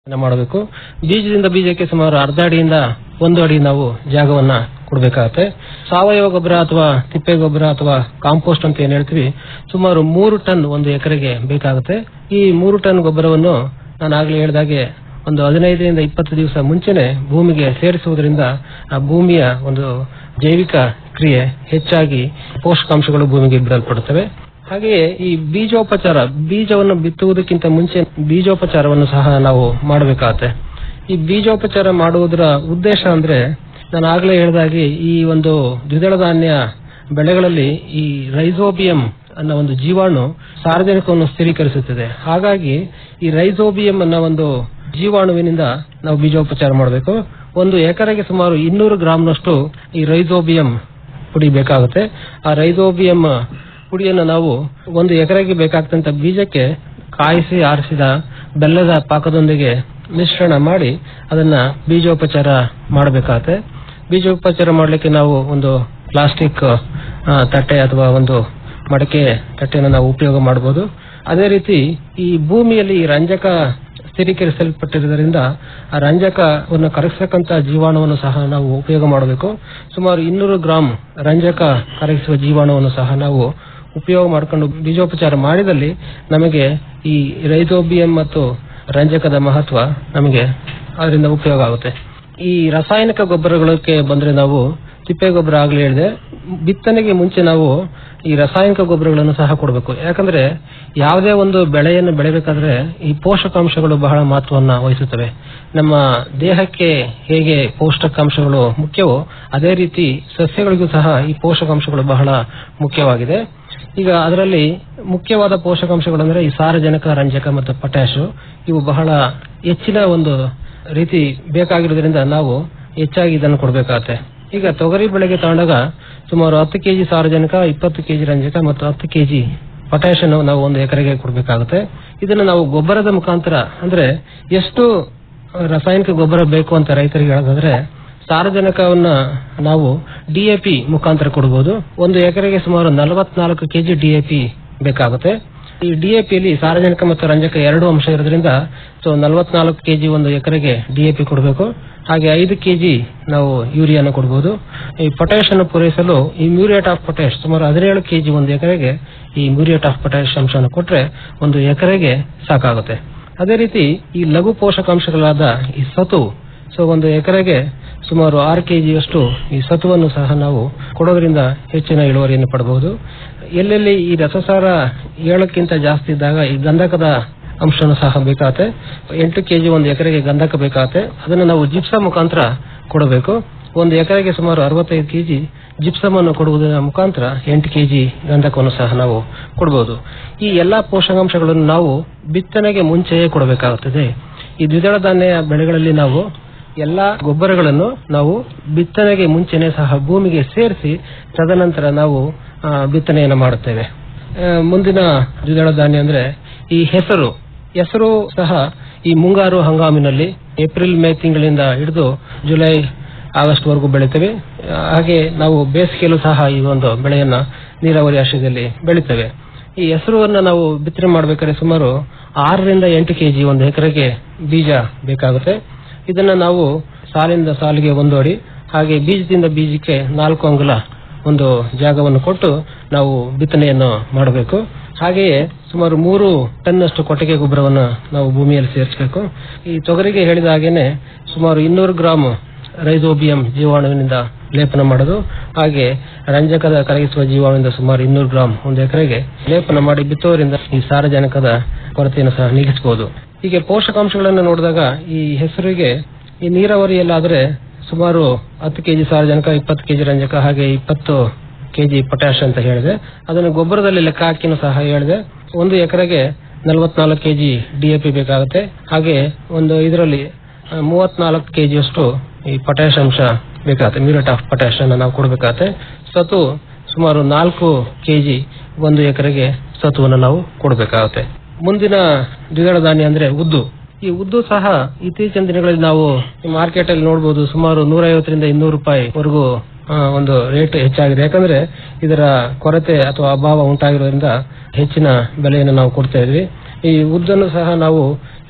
ಮಾಡಬೇಕು ಬೀಜದಿಂದ ಬೀಜಕ್ಕೆ ಸುಮಾರು ಅರ್ಧ ಅಡಿಯಿಂದ ಒಂದು ಅಡಿ ನಾವು ಜಾಗವನ್ನ ಕೊಡಬೇಕಾಗತ್ತೆ ಸಾವಯವ ಗೊಬ್ಬರ ಅಥವಾ ತಿಪ್ಪೆ ಗೊಬ್ಬರ ಅಥವಾ ಕಾಂಪೋಸ್ಟ್ ಅಂತ ಏನ್ ಹೇಳ್ತೀವಿ ಸುಮಾರು ಮೂರು ಟನ್ ಒಂದು ಎಕರೆಗೆ ಬೇಕಾಗುತ್ತೆ ಈ ಮೂರು ಟನ್ ಗೊಬ್ಬರವನ್ನು ನಾನು ಆಗ್ಲೇ ಹೇಳಿದಾಗೆ ಒಂದು ಹದಿನೈದರಿಂದ ಇಪ್ಪತ್ತು ದಿವಸ ಮುಂಚೆನೆ ಭೂಮಿಗೆ ಸೇರಿಸುವುದರಿಂದ ಆ ಭೂಮಿಯ ಒಂದು ಜೈವಿಕ ಕ್ರಿಯೆ ಹೆಚ್ಚಾಗಿ ಪೋಷಕಾಂಶಗಳು ಭೂಮಿಗೆ ಬಿಡಲ್ಪಡುತ್ತವೆ ಹಾಗೆಯೇ ಈ ಬೀಜೋಪಚಾರ ಬೀಜವನ್ನು ಬಿತ್ತುವುದಕ್ಕಿಂತ ಮುಂಚೆ ಬೀಜೋಪಚಾರವನ್ನು ಸಹ ನಾವು ಮಾಡಬೇಕಾಗತ್ತೆ ಈ ಬೀಜೋಪಚಾರ ಮಾಡುವುದರ ಉದ್ದೇಶ ಅಂದ್ರೆ ನಾನು ಆಗ್ಲೇ ಹೇಳಿದಾಗೆ ಈ ಒಂದು ದ್ವಿದಳ ಧಾನ್ಯ ಬೆಳೆಗಳಲ್ಲಿ ಈ ರೈಸೋಬಿಯಂ ಅನ್ನೋ ಒಂದು ಜೀವಾಣು ಸಾರ್ವಜನಿಕವನ್ನು ಸ್ಥಿರೀಕರಿಸುತ್ತದೆ ಹಾಗಾಗಿ ಈ ರೈಸೋಬಿಯಂ ಅನ್ನೋ ಒಂದು ಜೀವಾಣುವಿನಿಂದ ನಾವು ಬೀಜೋಪಚಾರ ಮಾಡಬೇಕು ಒಂದು ಎಕರೆಗೆ ಸುಮಾರು ಇನ್ನೂರು ಗ್ರಾಂನಷ್ಟು ಈ ರೈಸೋಬಿಯಂ ಪುಡಿ ಬೇಕಾಗುತ್ತೆ ಆ ರೈಸೋಬಿಯಂ ಪುಡಿಯನ್ನು ನಾವು ಒಂದು ಎಕರೆಗೆ ಬೇಕಾಗ್ತಂತ ಬೀಜಕ್ಕೆ ಕಾಯಿಸಿ ಆರಿಸಿದ ಬೆಲ್ಲದ ಪಾಕದೊಂದಿಗೆ ಮಿಶ್ರಣ ಮಾಡಿ ಅದನ್ನ ಬೀಜೋಪಚಾರ ಮಾಡಬೇಕಾಗತ್ತೆ ಬೀಜೋಪಚಾರ ಮಾಡಲಿಕ್ಕೆ ನಾವು ಒಂದು ಪ್ಲಾಸ್ಟಿಕ್ ಆ, ತಟ್ಟೆ ಅಥವಾ ಒಂದು ಮಡಕೆ ತಟ್ಟೆಯನ್ನು ನಾವು ಉಪಯೋಗ ಮಾಡಬಹುದು ಅದೇ ರೀತಿ ಈ ಭೂಮಿಯಲ್ಲಿ ಈ ರಂಜಕ ಸ್ಥಿರೀಕರಿಸಲ್ಪಟ್ಟಿರುವುದರಿಂದ ಆ ರಂಜಕವನ್ನು ಕರಗಿಸತಕ್ಕಂತ ಜೀವಾಣುವನ್ನು ಸಹ ನಾವು ಉಪಯೋಗ ಮಾಡಬೇಕು ಸುಮಾರು ಇನ್ನೂರು ಗ್ರಾಂ ರಂಜಕ ಕರಗಿಸುವ ಜೀವಾಣುವನ್ನು ಸಹ ನಾವು ಉಪಯೋಗ ಮಾಡಿಕೊಂಡು ಬೀಜೋಪಚಾರ ಮಾಡಿದಲ್ಲಿ ನಮಗೆ ಈ ರೈಸೋಬಿಯಂ ಮತ್ತು ರಂಜಕದ ಮಹತ್ವ ನಮಗೆ ಅದರಿಂದ ಉಪಯೋಗ ಆಗುತ್ತೆ ಈ ರಾಸಾಯನಿಕ ಗೊಬ್ಬರಗಳಿಗೆ ಬಂದ್ರೆ ನಾವು ತಿಪ್ಪೆ ಗೊಬ್ಬರ ಆಗ್ಲೇ ಹೇಳಿದೆ ಬಿತ್ತನೆಗೆ ಮುಂಚೆ ನಾವು ಈ ರಾಸಾಯನಿಕ ಗೊಬ್ಬರಗಳನ್ನು ಸಹ ಕೊಡಬೇಕು ಯಾಕಂದ್ರೆ ಯಾವುದೇ ಒಂದು ಬೆಳೆಯನ್ನು ಬೆಳಿಬೇಕಾದ್ರೆ ಈ ಪೋಷಕಾಂಶಗಳು ಬಹಳ ಮಹತ್ವವನ್ನ ವಹಿಸುತ್ತವೆ ನಮ್ಮ ದೇಹಕ್ಕೆ ಹೇಗೆ ಪೌಷ್ಟಿಕಾಂಶಗಳು ಮುಖ್ಯವೋ ಅದೇ ರೀತಿ ಸಸ್ಯಗಳಿಗೂ ಸಹ ಈ ಪೋಷಕಾಂಶಗಳು ಬಹಳ ಮುಖ್ಯವಾಗಿದೆ ಈಗ ಅದರಲ್ಲಿ ಮುಖ್ಯವಾದ ಪೋಷಕಾಂಶಗಳು ಅಂದ್ರೆ ಈ ಸಾರಜನಕ ರಂಜಕ ಮತ್ತು ಪೊಟ್ಯಾಶ್ ಇವು ಬಹಳ ಹೆಚ್ಚಿನ ಒಂದು ರೀತಿ ಬೇಕಾಗಿರೋದ್ರಿಂದ ನಾವು ಹೆಚ್ಚಾಗಿ ಇದನ್ನು ಕೊಡಬೇಕಾಗತ್ತೆ ಈಗ ತೊಗರಿ ಬೆಳೆಗೆ ತಗೊಂಡಾಗ ಸುಮಾರು ಹತ್ತು ಕೆಜಿ ಸಾರಜನಕ ಇಪ್ಪತ್ತು ಕೆಜಿ ರಂಜಕ ಮತ್ತು ಹತ್ತು ಕೆಜಿ ಪೊಟ್ಯಾಶ್ ಅನ್ನು ನಾವು ಒಂದು ಎಕರೆಗೆ ಕೊಡಬೇಕಾಗುತ್ತೆ ಇದನ್ನು ನಾವು ಗೊಬ್ಬರದ ಮುಖಾಂತರ ಅಂದ್ರೆ ಎಷ್ಟು ರಾಸಾಯನಿಕ ಗೊಬ್ಬರ ಬೇಕು ಅಂತ ರೈತರಿಗೆ ಹೇಳೋದಾದ್ರೆ ಸಾರಜನಕವನ್ನ ನಾವು ಡಿಎಪಿ ಮುಖಾಂತರ ಕೊಡಬಹುದು ಒಂದು ಎಕರೆಗೆ ಸುಮಾರು ನಲವತ್ನಾಲ್ಕು ಕೆಜಿ ಡಿಎಪಿ ಬೇಕಾಗುತ್ತೆ ಈ ಡಿಎಪಿಯಲ್ಲಿ ಸಾರಜನಕ ಮತ್ತು ರಂಜಕ ಎರಡು ಅಂಶ ಇರೋದ್ರಿಂದ ಸೊ ನಲವತ್ನಾಲ್ಕು ಕೆಜಿ ಒಂದು ಎಕರೆಗೆ ಡಿಎಪಿ ಕೊಡಬೇಕು ಹಾಗೆ ಐದು ಕೆಜಿ ನಾವು ಯೂರಿಯಾನ ಕೊಡಬಹುದು ಈ ಪೊಟ್ಯಾಶ್ ಅನ್ನು ಪೂರೈಸಲು ಈ ಮ್ಯೂರಿಯೇಟ್ ಆಫ್ ಪೊಟ್ಯಾಶ್ ಸುಮಾರು ಹದಿನೇಳು ಕೆಜಿ ಒಂದು ಎಕರೆಗೆ ಈ ಮ್ಯೂರಿಯೇಟ್ ಆಫ್ ಪೊಟ್ಯಾಶ್ ಅಂಶವನ್ನು ಕೊಟ್ರೆ ಒಂದು ಎಕರೆಗೆ ಸಾಕಾಗುತ್ತೆ ಅದೇ ರೀತಿ ಈ ಲಘು ಪೋಷಕಾಂಶಗಳಾದ ಈ ಸತು ಸೊ ಒಂದು ಎಕರೆಗೆ ಸುಮಾರು ಆರು ಕೆಜಿಯಷ್ಟು ಈ ಸತುವನ್ನು ಸಹ ನಾವು ಕೊಡೋದ್ರಿಂದ ಹೆಚ್ಚಿನ ಇಳುವರಿಯನ್ನು ಪಡಬಹುದು ಎಲ್ಲೆಲ್ಲಿ ಈ ರಸಸಾರ ಏಳಕ್ಕಿಂತ ಜಾಸ್ತಿ ಇದ್ದಾಗ ಈ ಗಂಧಕದ ಅಂಶನೂ ಸಹ ಬೇಕಾಗತ್ತೆ ಎಂಟು ಕೆಜಿ ಒಂದು ಎಕರೆಗೆ ಗಂಧಕ ಬೇಕಾಗತ್ತೆ ಅದನ್ನು ನಾವು ಜಿಪ್ಸ ಮುಖಾಂತರ ಕೊಡಬೇಕು ಒಂದು ಎಕರೆಗೆ ಸುಮಾರು ಅರವತ್ತೈದು ಕೆಜಿ ಜಿಪ್ಸಮ್ ಅನ್ನು ಕೊಡುವುದರ ಮುಖಾಂತರ ಎಂಟು ಕೆಜಿ ಗಂಧಕವನ್ನು ಸಹ ನಾವು ಕೊಡಬಹುದು ಈ ಎಲ್ಲಾ ಪೋಷಕಾಂಶಗಳನ್ನು ನಾವು ಬಿತ್ತನೆಗೆ ಮುಂಚೆಯೇ ಕೊಡಬೇಕಾಗುತ್ತದೆ ಈ ದ್ವಿದಳ ಧಾನ್ಯ ಬೆಳೆಗಳಲ್ಲಿ ನಾವು ಎಲ್ಲಾ ಗೊಬ್ಬರಗಳನ್ನು ನಾವು ಬಿತ್ತನೆಗೆ ಮುಂಚೆನೆ ಸಹ ಭೂಮಿಗೆ ಸೇರಿಸಿ ತದನಂತರ ನಾವು ಆ, ಬಿತ್ತನೆಯನ್ನು ಮಾಡುತ್ತೇವೆ ಆ, ಮುಂದಿನ ದ್ವಿದಳ ಧಾನ್ಯ ಅಂದ್ರೆ ಈ ಹೆಸರು ಹೆಸರು ಸಹ ಈ ಮುಂಗಾರು ಹಂಗಾಮಿನಲ್ಲಿ ಏಪ್ರಿಲ್ ಮೇ ತಿಂಗಳಿಂದ ಹಿಡಿದು ಜುಲೈ ಆಗಸ್ಟ್ ವರೆಗೂ ಬೆಳಿತೇವೆ ಆ, ಹಾಗೆ ನಾವು ಬೇಸಿಗೆಯಲ್ಲೂ ಸಹ ಈ ಒಂದು ಬೆಳೆಯನ್ನ ನೀರಾವರಿ ಆಶ್ರಯದಲ್ಲಿ ಬೆಳಿತೇವೆ ಈ ಹೆಸರುವನ್ನ ನಾವು ಬಿತ್ತನೆ ಮಾಡಬೇಕಾದ್ರೆ ಸುಮಾರು ಆರರಿಂದ ಎಂಟು ಕೆಜಿ ಒಂದು ಎಕರೆಗೆ ಬೀಜ ಬೇಕಾಗುತ್ತೆ ಇದನ್ನ ನಾವು ಸಾಲಿಂದ ಸಾಲಿಗೆ ಒಂದು ಅಡಿ ಹಾಗೆ ಬೀಜದಿಂದ ಬೀಜಕ್ಕೆ ನಾಲ್ಕು ಅಂಗುಲ ಒಂದು ಜಾಗವನ್ನು ಕೊಟ್ಟು ನಾವು ಬಿತ್ತನೆಯನ್ನು ಮಾಡಬೇಕು ಹಾಗೆಯೇ ಸುಮಾರು ಮೂರು ಟನ್ನಷ್ಟು ಕೊಟ್ಟಿಗೆ ಗೊಬ್ಬರವನ್ನು ನಾವು ಭೂಮಿಯಲ್ಲಿ ಸೇರಿಸಬೇಕು ಈ ತೊಗರಿಗೆ ಹೇಳಿದ ಹಾಗೇನೆ ಸುಮಾರು ಇನ್ನೂರು ಗ್ರಾಮ್ ರೈಸೋಬಿಯಂ ಜೀವಾಣುವಿನಿಂದ ಲೇಪನ ಮಾಡೋದು ಹಾಗೆ ರಂಜಕದ ಕರಗಿಸುವ ಜೀವಾಣುವಿನಿಂದ ಸುಮಾರು ಇನ್ನೂರು ಗ್ರಾಮ್ ಒಂದು ಎಕರೆಗೆ ಲೇಪನ ಮಾಡಿ ಬಿತ್ತೋದ್ರಿಂದ ಈ ಸಾರಜನಕದ ಕೊರತೆಯನ್ನು ಸಹ ನೀಗಿಸಬಹುದು ಹೀಗೆ ಪೋಷಕಾಂಶಗಳನ್ನು ನೋಡಿದಾಗ ಈ ಹೆಸರಿಗೆ ಈ ನೀರಾವರಿಯಲ್ಲಾದ್ರೆ ಸುಮಾರು ಹತ್ತು ಕೆಜಿ ಸಾರಜನಕ ಇಪ್ಪತ್ತು ಕೆಜಿ ರಂಜಕ ಹಾಗೆ ಇಪ್ಪತ್ತು ಕೆಜಿ ಪೊಟ್ಯಾಶ್ ಅಂತ ಹೇಳಿದೆ ಅದನ್ನು ಗೊಬ್ಬರದಲ್ಲಿ ಲೆಕ್ಕ ಹಾಕಿನೂ ಸಹ ಹೇಳಿದೆ ಒಂದು ಎಕರೆಗೆ ನಲವತ್ನಾಲ್ಕು ಕೆಜಿ ಡಿಎಪಿ ಬೇಕಾಗುತ್ತೆ ಹಾಗೆ ಒಂದು ಇದರಲ್ಲಿ ಮೂವತ್ನಾಲ್ಕು ಕೆಜಿಯಷ್ಟು ಈ ಪೊಟ್ಯಾಶ್ ಅಂಶ ಬೇಕಾಗುತ್ತೆ ಮ್ಯೂರೇಟ್ ಆಫ್ ಪೊಟ್ಯಾಶ್ ಅನ್ನು ನಾವು ಕೊಡಬೇಕಾಗತ್ತೆ ಸತು ಸುಮಾರು ನಾಲ್ಕು ಕೆಜಿ ಒಂದು ಎಕರೆಗೆ ಸತುವನ್ನು ನಾವು ಕೊಡಬೇಕಾಗುತ್ತೆ ಮುಂದಿನ ದ್ವಿದಳ ಧಾನ್ಯ ಅಂದ್ರೆ ಉದ್ದು ಈ ಉದ್ದು ಸಹ ಇತ್ತೀಚಿನ ದಿನಗಳಲ್ಲಿ ನಾವು ಮಾರ್ಕೆಟ್ ಅಲ್ಲಿ ನೋಡಬಹುದು ಸುಮಾರು ನೂರೈವತ್ತರಿಂದ ಇನ್ನೂರು ರೂಪಾಯಿ ವರೆಗೂ ಆ, ಒಂದು ರೇಟ್ ಹೆಚ್ಚಾಗಿದೆ ಯಾಕಂದ್ರೆ ಇದರ ಕೊರತೆ ಅಥವಾ ಅಭಾವ ಉಂಟಾಗಿರೋದ್ರಿಂದ ಹೆಚ್ಚಿನ ಬೆಲೆಯನ್ನು ನಾವು ಕೊಡ್ತಾ ಇದ್ವಿ ಈ ಉದ್ದನ್ನು ಸಹ ನಾವು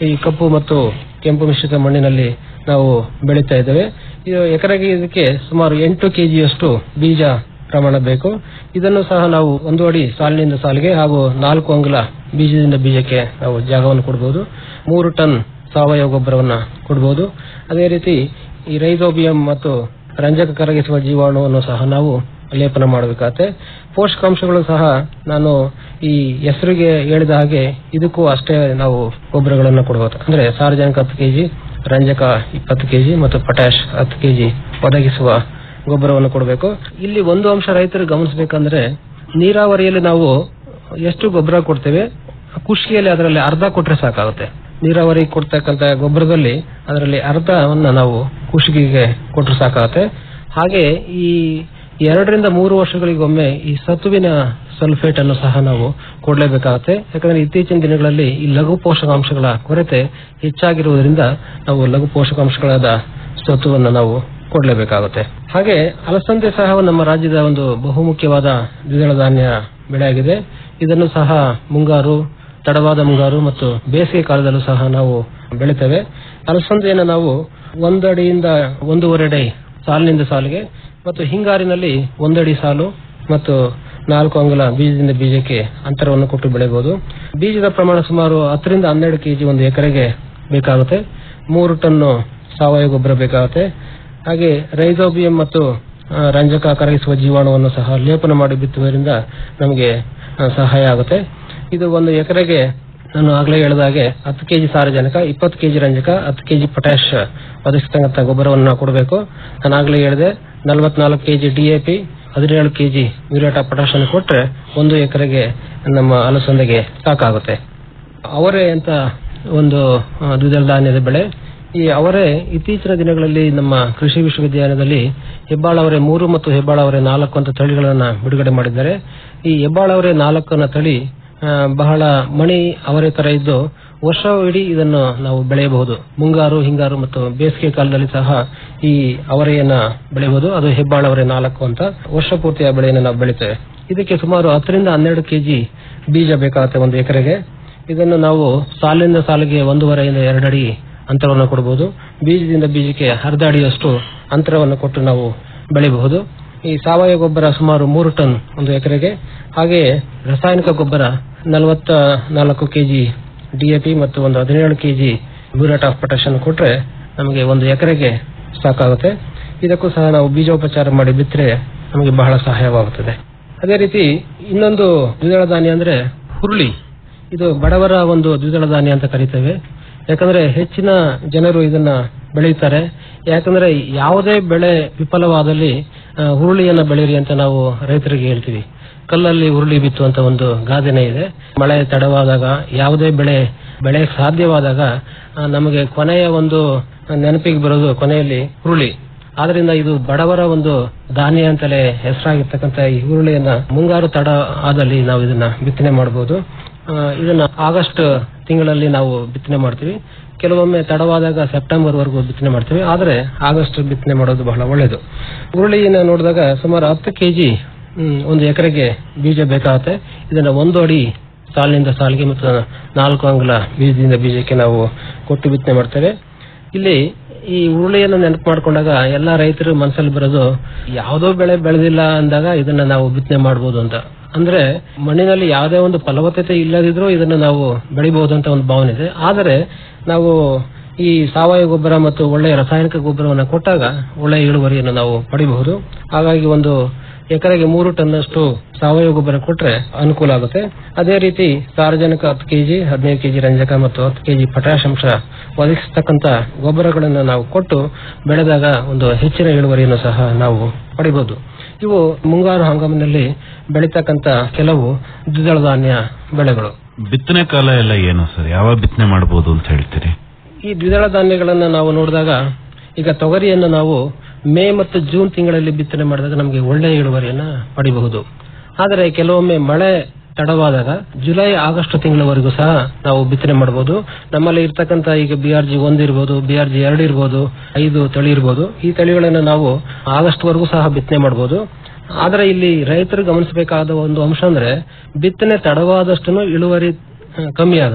ಈ ಕಪ್ಪು ಮತ್ತು ಕೆಂಪು ಮಿಶ್ರಿತ ಮಣ್ಣಿನಲ್ಲಿ ನಾವು ಬೆಳೀತಾ ಇದ್ದೇವೆ ಇದು ಎಕರೆಗೆ ಇದಕ್ಕೆ ಸುಮಾರು ಎಂಟು ಕೆಜಿಯಷ್ಟು ಬೀಜ ಪ್ರಮಾಣ ಬೇಕು ಇದನ್ನು ಸಹ ನಾವು ಒಂದು ಅಡಿ ಸಾಲಿನಿಂದ ಸಾಲಿಗೆ ಹಾಗೂ ನಾಲ್ಕು ಅಂಗುಲ ಬೀಜದಿಂದ ಬೀಜಕ್ಕೆ ನಾವು ಜಾಗವನ್ನು ಕೊಡಬಹುದು ಮೂರು ಟನ್ ಸಾವಯವ ಗೊಬ್ಬರವನ್ನ ಕೊಡಬಹುದು ಅದೇ ರೀತಿ ಈ ರೈಸೋಬಿಯಂ ಮತ್ತು ರಂಜಕ ಕರಗಿಸುವ ಜೀವಾಣುವನ್ನು ಸಹ ನಾವು ಲೇಪನ ಮಾಡಬೇಕಾಗತ್ತೆ ಪೋಷಕಾಂಶಗಳು ಸಹ ನಾನು ಈ ಹೆಸರಿಗೆ ಹೇಳಿದ ಹಾಗೆ ಇದಕ್ಕೂ ಅಷ್ಟೇ ನಾವು ಗೊಬ್ಬರಗಳನ್ನು ಕೊಡಬಹುದು ಅಂದ್ರೆ ಸಾರಜನಕ ಹತ್ತು ಕೆಜಿ ರಂಜಕ ಇಪ್ಪತ್ತು ಕೆಜಿ ಮತ್ತು ಪೊಟ್ಯಾಶ್ ಹತ್ತು ಕೆಜಿ ಒದಗಿಸುವ ಗೊಬ್ಬರವನ್ನು ಕೊಡಬೇಕು ಇಲ್ಲಿ ಒಂದು ಅಂಶ ರೈತರು ಗಮನಿಸಬೇಕಂದ್ರೆ ನೀರಾವರಿಯಲ್ಲಿ ನಾವು ಎಷ್ಟು ಗೊಬ್ಬರ ಕೊಡ್ತೇವೆ ಕೃಷಿಯಲ್ಲಿ ಅದರಲ್ಲಿ ಅರ್ಧ ಕೊಟ್ರೆ ಸಾಕಾಗುತ್ತೆ ನೀರಾವರಿ ಕೊಡ್ತಕ್ಕಂತ ಗೊಬ್ಬರದಲ್ಲಿ ಅದರಲ್ಲಿ ಅರ್ಧವನ್ನ ನಾವು ಕೃಷಿಗೆ ಕೊಟ್ಟರೆ ಸಾಕಾಗುತ್ತೆ ಹಾಗೆ ಈ ಎರಡರಿಂದ ಮೂರು ವರ್ಷಗಳಿಗೊಮ್ಮೆ ಈ ಸತುವಿನ ಸಲ್ಫೇಟ್ ಅನ್ನು ಸಹ ನಾವು ಕೊಡಲೇಬೇಕಾಗುತ್ತೆ ಯಾಕಂದ್ರೆ ಇತ್ತೀಚಿನ ದಿನಗಳಲ್ಲಿ ಈ ಲಘು ಪೋಷಕಾಂಶಗಳ ಕೊರತೆ ಹೆಚ್ಚಾಗಿರುವುದರಿಂದ ನಾವು ಲಘು ಪೋಷಕಾಂಶಗಳಾದ ಸತುವನ್ನು ನಾವು ಕೊಡಲೇಬೇಕಾಗುತ್ತೆ ಹಾಗೆ ಅಲಸಂದೆ ಸಹ ನಮ್ಮ ರಾಜ್ಯದ ಒಂದು ಬಹುಮುಖ್ಯವಾದ ದ್ವಿದಳ ಧಾನ್ಯ ಬೆಳೆಯಾಗಿದೆ ಇದನ್ನು ಸಹ ಮುಂಗಾರು ತಡವಾದ ಮುಂಗಾರು ಮತ್ತು ಬೇಸಿಗೆ ಕಾಲದಲ್ಲೂ ಸಹ ನಾವು ಬೆಳಿತೇವೆ ಅಲಸಂದೆಯನ್ನು ನಾವು ಒಂದಡಿಯಿಂದ ಒಂದೂವರೆ ಅಡಿ ಸಾಲಿನಿಂದ ಸಾಲಿಗೆ ಮತ್ತು ಹಿಂಗಾರಿನಲ್ಲಿ ಒಂದಡಿ ಸಾಲು ಮತ್ತು ನಾಲ್ಕು ಅಂಗುಲ ಬೀಜದಿಂದ ಬೀಜಕ್ಕೆ ಅಂತರವನ್ನು ಕೊಟ್ಟು ಬೆಳೆಯಬಹುದು ಬೀಜದ ಪ್ರಮಾಣ ಸುಮಾರು ಹತ್ತರಿಂದ ಹನ್ನೆರಡು ಕೆಜಿ ಒಂದು ಎಕರೆಗೆ ಬೇಕಾಗುತ್ತೆ ಮೂರು ಟನ್ನು ಸಾವಯವ ಗೊಬ್ಬರ ಬೇಕಾಗುತ್ತೆ ಹಾಗೆ ರೈಸೋಬಿಯಂ ಮತ್ತು ಆ, ರಂಜಕ ಕರಗಿಸುವ ಜೀವಾಣುವನ್ನು ಸಹ ಲೇಪನ ಮಾಡಿ ಬಿತ್ತುವುದರಿಂದ ನಮಗೆ ಆ, ಸಹಾಯ ಆಗುತ್ತೆ ಇದು ಒಂದು ಎಕರೆಗೆ ನಾನು ಆಗಲೇ ಹೇಳಿದಾಗೆ ಹತ್ತು ಕೆಜಿ ಸಾರಜನಕ ಇಪ್ಪತ್ತು ಕೆಜಿ ರಂಜಕ ಹತ್ತು ಕೆಜಿ ಪೊಟ್ಯಾಶ್ ಒದಗಿಸ್ತಕ್ಕಂಥ ಗೊಬ್ಬರವನ್ನು ನಾವು ಕೊಡಬೇಕು ನಾನು ಆಗಲೇ ಹೇಳಿದೆ ನಲವತ್ನಾಲ್ಕು ಕೆಜಿ ಡಿಎಪಿ ಹದಿನೇಳು ಕೆಜಿ ಮ್ಯೂರೇಟ್ ಆಫ್ ಪೊಟ್ಯಾಶ್ ಅನ್ನು ಕೊಟ್ಟರೆ ಒಂದು ಎಕರೆಗೆ ನಮ್ಮ ಅಲಸಂದೆಗೆ ಸಾಕಾಗುತ್ತೆ ಅವರೇ ಅಂತ ಒಂದು ಆ, ದ್ವಿದಳ ಧಾನ್ಯದ ಬೆಳೆ ಈ ಅವರೇ ಇತ್ತೀಚಿನ ದಿನಗಳಲ್ಲಿ ನಮ್ಮ ಕೃಷಿ ವಿಶ್ವವಿದ್ಯಾಲಯದಲ್ಲಿ ಹೆಬ್ಬಾಳವರೆ ಮೂರು ಮತ್ತು ಹೆಬ್ಬಾಳವರೆ ನಾಲ್ಕು ಅಂತ ತಳಿಗಳನ್ನ ಬಿಡುಗಡೆ ಮಾಡಿದ್ದಾರೆ ಈ ಹೆಬ್ಬಾಳವರೆ ನಾಲ್ಕನ ತಳಿ ಆ, ಬಹಳ ಮಣಿ ಅವರೆ ತರ ಇದ್ದು ವರ್ಷವಿಡೀ ಇದನ್ನು ನಾವು ಬೆಳೆಯಬಹುದು ಮುಂಗಾರು ಹಿಂಗಾರು ಮತ್ತು ಬೇಸಿಗೆ ಕಾಲದಲ್ಲಿ ಸಹ ಈ ಅವರೆಯನ್ನ ಬೆಳೆಯಬಹುದು ಅದು ಹೆಬ್ಬಾಳವರೆ ನಾಲ್ಕು ಅಂತ ವರ್ಷ ಪೂರ್ತಿ ಆ ಬೆಳೆಯನ್ನು ನಾವು ಬೆಳಿತೇವೆ ಇದಕ್ಕೆ ಸುಮಾರು ಹತ್ತರಿಂದ ಹನ್ನೆರಡು ಕೆಜಿ ಬೀಜ ಬೇಕಾಗುತ್ತೆ ಒಂದು ಎಕರೆಗೆ ಇದನ್ನು ನಾವು ಸಾಲಿನಿಂದ ಸಾಲಿಗೆ ಒಂದೂವರೆಯಿಂದ ಎರಡು ಅಡಿ ಅಂತರವನ್ನು ಕೊಡಬಹುದು ಬೀಜದಿಂದ ಬೀಜಕ್ಕೆ ಅರ್ಧ ಅಡಿಯಷ್ಟು ಅಂತರವನ್ನು ಕೊಟ್ಟು ನಾವು ಬೆಳೆಯಬಹುದು ಈ ಸಾವಯವ ಗೊಬ್ಬರ ಸುಮಾರು ಮೂರು ಟನ್ ಒಂದು ಎಕರೆಗೆ ಹಾಗೆಯೇ ರಾಸಾಯನಿಕ ಗೊಬ್ಬರ ನಲವತ್ತ ನಾಲ್ಕು ಕೆಜಿ ಡಿಎಪಿ ಮತ್ತು ಒಂದು ಹದಿನೇಳು ಕೆಜಿ ಮ್ಯೂರೇಟ್ ಆಫ್ ಪೊಟ್ಯಾಷನ್ ಕೊಟ್ರೆ ನಮಗೆ ಒಂದು ಎಕರೆಗೆ ಸಾಕಾಗುತ್ತೆ ಇದಕ್ಕೂ ಸಹ ನಾವು ಬೀಜೋಪಚಾರ ಮಾಡಿ ಬಿತ್ತರೆ ನಮಗೆ ಬಹಳ ಸಹಾಯವಾಗುತ್ತದೆ ಅದೇ ರೀತಿ ಇನ್ನೊಂದು ದ್ವಿದಳ ಧಾನ್ಯ ಅಂದ್ರೆ ಹುರುಳಿ ಇದು ಬಡವರ ಒಂದು ದ್ವಿದಳ ಧಾನ್ಯ ಅಂತ ಕರಿತೇವೆ ಯಾಕಂದ್ರೆ ಹೆಚ್ಚಿನ ಜನರು ಇದನ್ನ ಬೆಳೆಯುತ್ತಾರೆ ಯಾಕಂದ್ರೆ ಯಾವುದೇ ಬೆಳೆ ವಿಫಲವಾದಲ್ಲಿ ಆ, ಹುರುಳಿಯನ್ನ ಬೆಳೀರಿ ಅಂತ ನಾವು ರೈತರಿಗೆ ಹೇಳ್ತೀವಿ ಕಲ್ಲಲ್ಲಿ ಹುರುಳಿ ಬಿತ್ತು ಅಂತ ಒಂದು ಗಾದೆನೇ ಇದೆ ಮಳೆ ತಡವಾದಾಗ ಯಾವುದೇ ಬೆಳೆ ಬೆಳೆ ಸಾಧ್ಯವಾದಾಗ ಆ, ನಮಗೆ ಕೊನೆಯ ಒಂದು ನೆನಪಿಗೆ ಬರೋದು ಕೊನೆಯಲ್ಲಿ ಹುರುಳಿ ಆದ್ರಿಂದ ಇದು ಬಡವರ ಒಂದು ಧಾನ್ಯ ಅಂತಲೇ ಹೆಸರಾಗಿರ್ತಕ್ಕಂಥ ಈ ಹುರುಳಿಯನ್ನ ಮುಂಗಾರು ತಡ ಆದಲ್ಲಿ ನಾವು ಇದನ್ನ ಬಿತ್ತನೆ ಮಾಡಬಹುದು ಆ, ಇದನ್ನ ಆಗಸ್ಟ್ ತಿಂಗಳಲ್ಲಿ ನಾವು ಬಿತ್ತನೆ ಮಾಡ್ತೀವಿ ಕೆಲವೊಮ್ಮೆ ತಡವಾದಾಗ ಸೆಪ್ಟೆಂಬರ್ ವರೆಗೂ ಬಿತ್ತನೆ ಮಾಡ್ತೀವಿ ಆದ್ರೆ ಆಗಸ್ಟ್ ಬಿತ್ತನೆ ಮಾಡೋದು ಬಹಳ ಒಳ್ಳೆಯದು ಹುರುಳಿನ ನೋಡಿದಾಗ ಸುಮಾರು ಹತ್ತು ಕೆಜಿ ಒಂದು ಎಕರೆಗೆ ಬೀಜ ಬೇಕಾಗುತ್ತೆ ಇದನ್ನ ಒಂದು ಅಡಿ ಸಾಲಿನಿಂದ ಸಾಲಿಗೆ ಮತ್ತು ನಾಲ್ಕು ಅಂಗುಲ ಬೀಜದಿಂದ ಬೀಜಕ್ಕೆ ನಾವು ಕೊಟ್ಟು ಬಿತ್ತನೆ ಮಾಡ್ತೇವೆ ಇಲ್ಲಿ ಈ ಹುರುಳಿಯನ್ನು ನೆನಪು ಮಾಡ್ಕೊಂಡಾಗ ಎಲ್ಲಾ ರೈತರು ಮನಸ್ಸಲ್ಲಿ ಬರೋದು ಯಾವುದೋ ಬೆಳೆ ಬೆಳೆದಿಲ್ಲ ಅಂದಾಗ ಇದನ್ನ ನಾವು ಬಿತ್ತನೆ ಮಾಡಬಹುದು ಅಂತ ಅಂದ್ರೆ ಮಣ್ಣಿನಲ್ಲಿ ಯಾವುದೇ ಒಂದು ಫಲವತ್ತತೆ ಇಲ್ಲದಿದ್ರೂ ಇದನ್ನ ನಾವು ಬೆಳಿಬಹುದು ಅಂತ ಒಂದು ಭಾವನೆ ಇದೆ ಆದರೆ ನಾವು ಈ ಸಾವಯವ ಗೊಬ್ಬರ ಮತ್ತು ಒಳ್ಳೆಯ ರಾಸಾಯನಿಕ ಗೊಬ್ಬರವನ್ನು ಕೊಟ್ಟಾಗ ಒಳ್ಳೆಯ ಇಳುವರಿಯನ್ನು ನಾವು ಪಡಿಬಹುದು ಹಾಗಾಗಿ ಒಂದು ಎಕರೆಗೆ ಮೂರು ಟನ್ನಷ್ಟು ಸಾವಯವ ಗೊಬ್ಬರ ಕೊಟ್ರೆ ಅನುಕೂಲ ಆಗುತ್ತೆ ಅದೇ ರೀತಿ ಸಾರಜನಕ ಹತ್ತು ಕೆಜಿ ಹದಿನೈದು ಕೆಜಿ ರಂಜಕ ಮತ್ತು ಹತ್ತು ಕೆಜಿ ಪೊಟ್ಯಾಶ್ ಅಂಶ ಒದಗಿಸತಕ್ಕಂತ ಗೊಬ್ಬರಗಳನ್ನು ನಾವು ಕೊಟ್ಟು ಬೆಳೆದಾಗ ಒಂದು ಹೆಚ್ಚಿನ ಇಳುವರಿಯನ್ನು ಸಹ ನಾವು ಪಡಿಬಹುದು ಇವು ಮುಂಗಾರು ಹಂಗಾಮಿನಲ್ಲಿ ಬೆಳೀತಕ್ಕಂತ ಕೆಲವು ದ್ವಿದಳ ಧಾನ್ಯ ಬೆಳೆಗಳು ಬಿತ್ತನೆ ಕಾಲ ಎಲ್ಲ ಏನು ಸರ್ ಯಾವಾಗ ಬಿತ್ತನೆ ಮಾಡಬಹುದು ಅಂತ ಹೇಳ್ತೀರಿ ಈ ದ್ವಿದಳ ಧಾನ್ಯಗಳನ್ನ ನಾವು ನೋಡಿದಾಗ ಈಗ ತೊಗರಿಯನ್ನು ನಾವು ಮೇ ಮತ್ತು ಜೂನ್ ತಿಂಗಳಲ್ಲಿ ಬಿತ್ತನೆ ಮಾಡಿದಾಗ ನಮಗೆ ಒಳ್ಳೆಯ ಇಳುವರಿಯನ್ನ ಪಡಿಬಹುದು ಆದರೆ ಕೆಲವೊಮ್ಮೆ ಮಳೆ ತಡವಾದಾಗ ಜುಲೈ ಆಗಸ್ಟ್ ತಿಂಗಳವರೆಗೂ ಸಹ ನಾವು ಬಿತ್ತನೆ ಮಾಡಬಹುದು ನಮ್ಮಲ್ಲಿ ಇರ್ತಕ್ಕಂತ ಈಗ ಬಿ ಆರ್ ಜಿ ಒಂದ್ ಇರ್ಬೋದು ಬಿ ಆರ್ ಜಿ ಎರಡು ಇರ್ಬೋದು ಐದು ತಳಿ ಇರ್ಬೋದು ಈ ತಳಿಗಳನ್ನು ನಾವು ಆಗಸ್ಟ್ ವರೆಗೂ ಸಹ ಬಿತ್ತನೆ ಮಾಡಬಹುದು ಆದ್ರೆ ಇಲ್ಲಿ ರೈತರು ಗಮನಿಸಬೇಕಾದ ಒಂದು ಅಂಶ ಅಂದ್ರೆ ಬಿತ್ತನೆ ತಡವಾದಷ್ಟು ಇಳುವರಿ ಆ, ಕಮ್ಮಿ ಆಗುತ್ತೆ